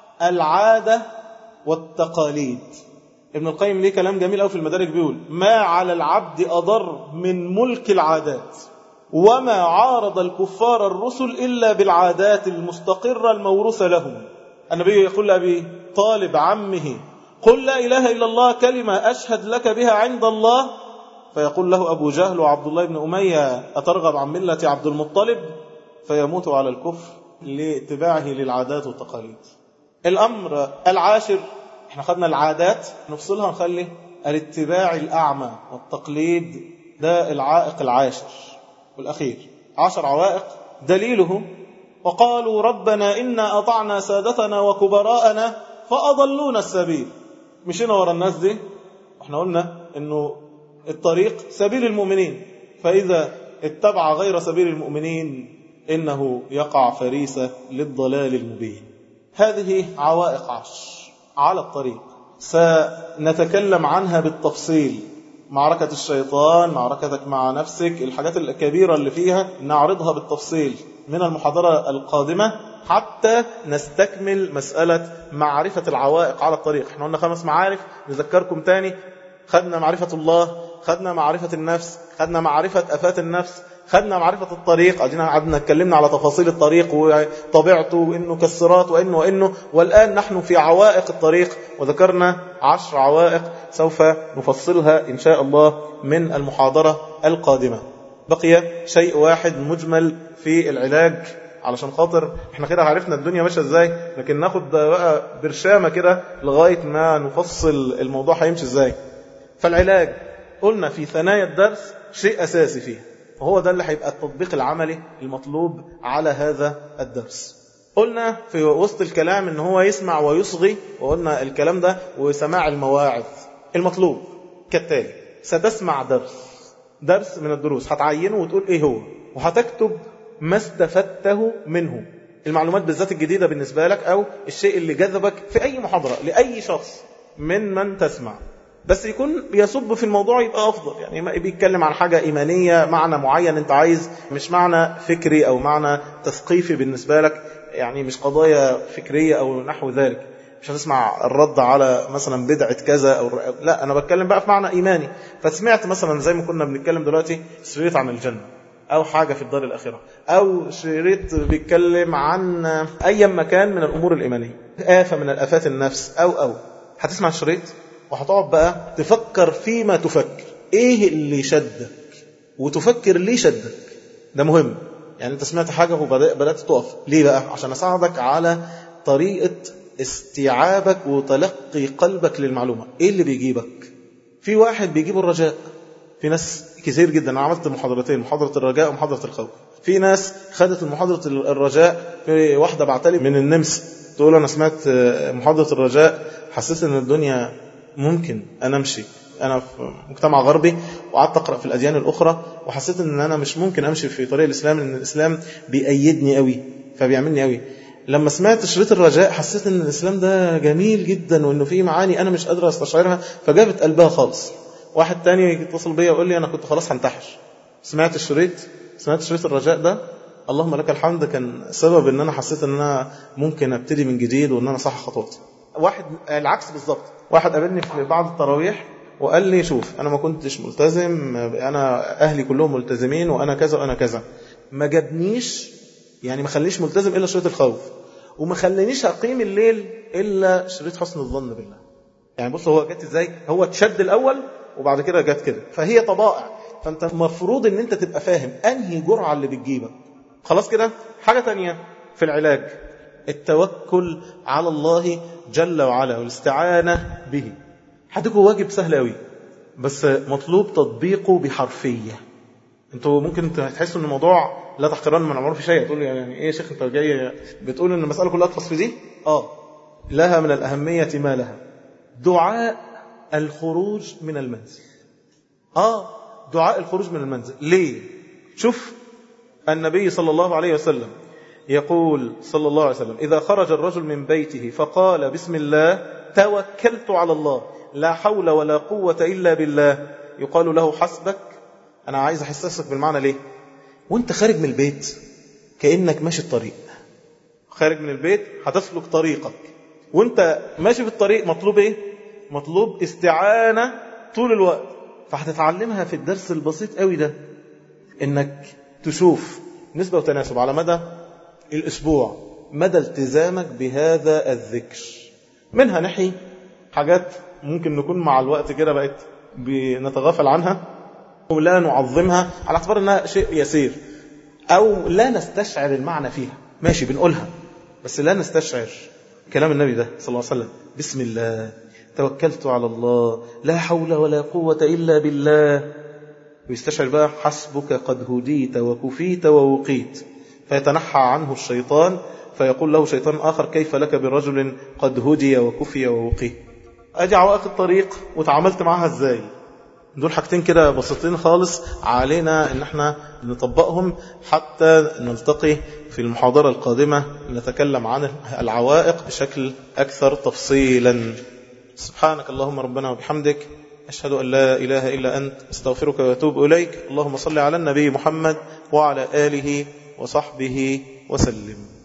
العادة والتقاليد ابن القيم ليه كلام جميل قوي في المدارج بيقول ما على العبد أضر من ملك العادات وما عارض الكفار الرسل إلا بالعادات المستقرة الموروثة لهم النبي يقول لأبي طالب عمه قل لا إله إلا الله كلمة أشهد لك بها عند الله فيقول له أبو جهل وعبد الله بن أمية أترغب عن ملة عبد المطلب فيموت على الكفر لاتباعه للعادات والتقاليد الأمر العاشر احنا خدنا العادات نفصلها نخلي الاتباع الأعمى والتقليد ده العائق العاشر والأخير عشر عوائق دليله وقالوا ربنا إنا أطعنا سادتنا وكبراءنا فأضلونا السبيل مشينا ورا الناس دي احنا قلنا انه الطريق سبيل المؤمنين فإذا اتبع غير سبيل المؤمنين إنه يقع فريسة للضلال المبين هذه عوائق عشر على الطريق سنتكلم عنها بالتفصيل معركة الشيطان معركتك مع نفسك الحاجات الكبيرة اللي فيها نعرضها بالتفصيل من المحاضرة القادمة حتى نستكمل مسألة معرفة العوائق على الطريق احنا قلنا خمس معارف نذكركم تاني خدنا معرفة الله خدنا معرفة النفس خدنا معرفة أفات النفس خدنا معرفة الطريق قعدنا قعدنا اتكلمنا على تفاصيل الطريق وطبيعته وإنه كالصراط وإنه وإنه والآن نحن في عوائق الطريق وذكرنا عشر عوائق سوف نفصلها إن شاء الله من المحاضرة القادمة بقي شيء واحد مجمل في العلاج علشان خاطر احنا كده عرفنا الدنيا ماشيه ازاي لكن ناخد بقى برشامه كده لغايه ما نفصل الموضوع هيمشي ازاي فالعلاج قلنا في ثنايا الدرس شيء اساسي فيه وهو ده اللي هيبقى التطبيق العملي المطلوب على هذا الدرس قلنا في وسط الكلام ان هو يسمع ويصغي وقلنا الكلام ده وسماع المواعظ المطلوب كالتالي ستسمع درس درس من الدروس هتعينه وتقول ايه هو وهتكتب ما استفدته منه المعلومات بالذات الجديدة بالنسبة لك أو الشيء اللي جذبك في أي محاضرة لأي شخص من من تسمع بس يكون بيصب في الموضوع يبقى أفضل يعني ما بيتكلم عن حاجة إيمانية معنى معين أنت عايز مش معنى فكري أو معنى تثقيفي بالنسبة لك يعني مش قضايا فكرية أو نحو ذلك مش هتسمع الرد على مثلا بدعة كذا أو لا أنا بتكلم بقى في معنى إيماني فسمعت مثلا زي ما كنا بنتكلم دلوقتي شريط عن الجنة أو حاجة في الدار الآخرة أو شريط بيتكلم عن أي مكان من الأمور الإيمانية آفة من الآفات النفس أو أو هتسمع الشريط وهتقعد بقى تفكر فيما تفكر إيه اللي شدك وتفكر ليه شدك ده مهم يعني أنت سمعت حاجة وبدأت تقف ليه بقى عشان أساعدك على طريقة استيعابك وتلقي قلبك للمعلومة إيه اللي بيجيبك في واحد بيجيب الرجاء في ناس كثير جدا انا عملت محاضرتين محاضره الرجاء ومحاضره الخوف في ناس خدت محاضره الرجاء في واحده بعتلي من النمس تقول انا سمعت محاضره الرجاء حسيت ان الدنيا ممكن انا امشي انا في مجتمع غربي وقعدت اقرا في الاديان الاخرى وحسيت ان انا مش ممكن امشي في طريق الاسلام لان الاسلام بيأيدني قوي فبيعملني قوي لما سمعت شريط الرجاء حسيت ان الاسلام ده جميل جدا وانه فيه معاني انا مش قادر استشعرها فجابت قلبها خالص واحد تاني يتصل بيا ويقول لي انا كنت خلاص هنتحر سمعت الشريط سمعت شريط الرجاء ده اللهم لك الحمد كان سبب ان انا حسيت ان انا ممكن ابتدي من جديد وان انا صح خطواتي واحد العكس بالظبط واحد قابلني في بعض التراويح وقال لي شوف انا ما كنتش ملتزم انا اهلي كلهم ملتزمين وانا كذا وانا كذا ما جابنيش يعني ما خلينيش ملتزم الا شريط الخوف وما خلانيش اقيم الليل الا شريط حسن الظن بالله يعني بص هو جت ازاي هو اتشد الاول وبعد كده جت كده فهي طبائع فانت المفروض ان انت تبقى فاهم انهي جرعه اللي بتجيبك خلاص كده حاجه تانية في العلاج التوكل على الله جل وعلا والاستعانه به هتكون واجب سهل قوي بس مطلوب تطبيقه بحرفيه انتوا ممكن تحسوا ان الموضوع لا تحقرن من عمره في شيء تقول يعني ايه يا شيخ انت جاي بتقول ان المساله كلها تخص في دي اه لها من الاهميه ما لها دعاء الخروج من المنزل آه دعاء الخروج من المنزل ليه شوف النبي صلى الله عليه وسلم يقول صلى الله عليه وسلم إذا خرج الرجل من بيته فقال بسم الله توكلت على الله لا حول ولا قوة إلا بالله يقال له حسبك أنا عايز أحسسك بالمعنى ليه وانت خارج من البيت كأنك ماشي الطريق خارج من البيت هتسلك طريقك وانت ماشي في الطريق مطلوب ايه مطلوب استعانة طول الوقت فهتتعلمها في الدرس البسيط قوي ده انك تشوف نسبة وتناسب على مدى الاسبوع مدى التزامك بهذا الذكر منها نحي حاجات ممكن نكون مع الوقت كده بقت بنتغافل عنها ولا نعظمها على اعتبار انها شيء يسير او لا نستشعر المعنى فيها ماشي بنقولها بس لا نستشعر كلام النبي ده صلى الله عليه وسلم بسم الله توكلت على الله لا حول ولا قوة إلا بالله ويستشعر بقى حسبك قد هديت وكفيت ووقيت فيتنحى عنه الشيطان فيقول له شيطان آخر كيف لك برجل قد هدي وكفي ووقي أجي عوائق الطريق وتعاملت معها ازاي دول حاجتين كده بسيطين خالص علينا ان احنا نطبقهم حتى نلتقي في المحاضرة القادمة نتكلم عن العوائق بشكل أكثر تفصيلا سبحانك اللهم ربنا وبحمدك أشهد أن لا إله إلا أنت استغفرك وأتوب إليك اللهم صل على النبي محمد وعلى آله وصحبه وسلم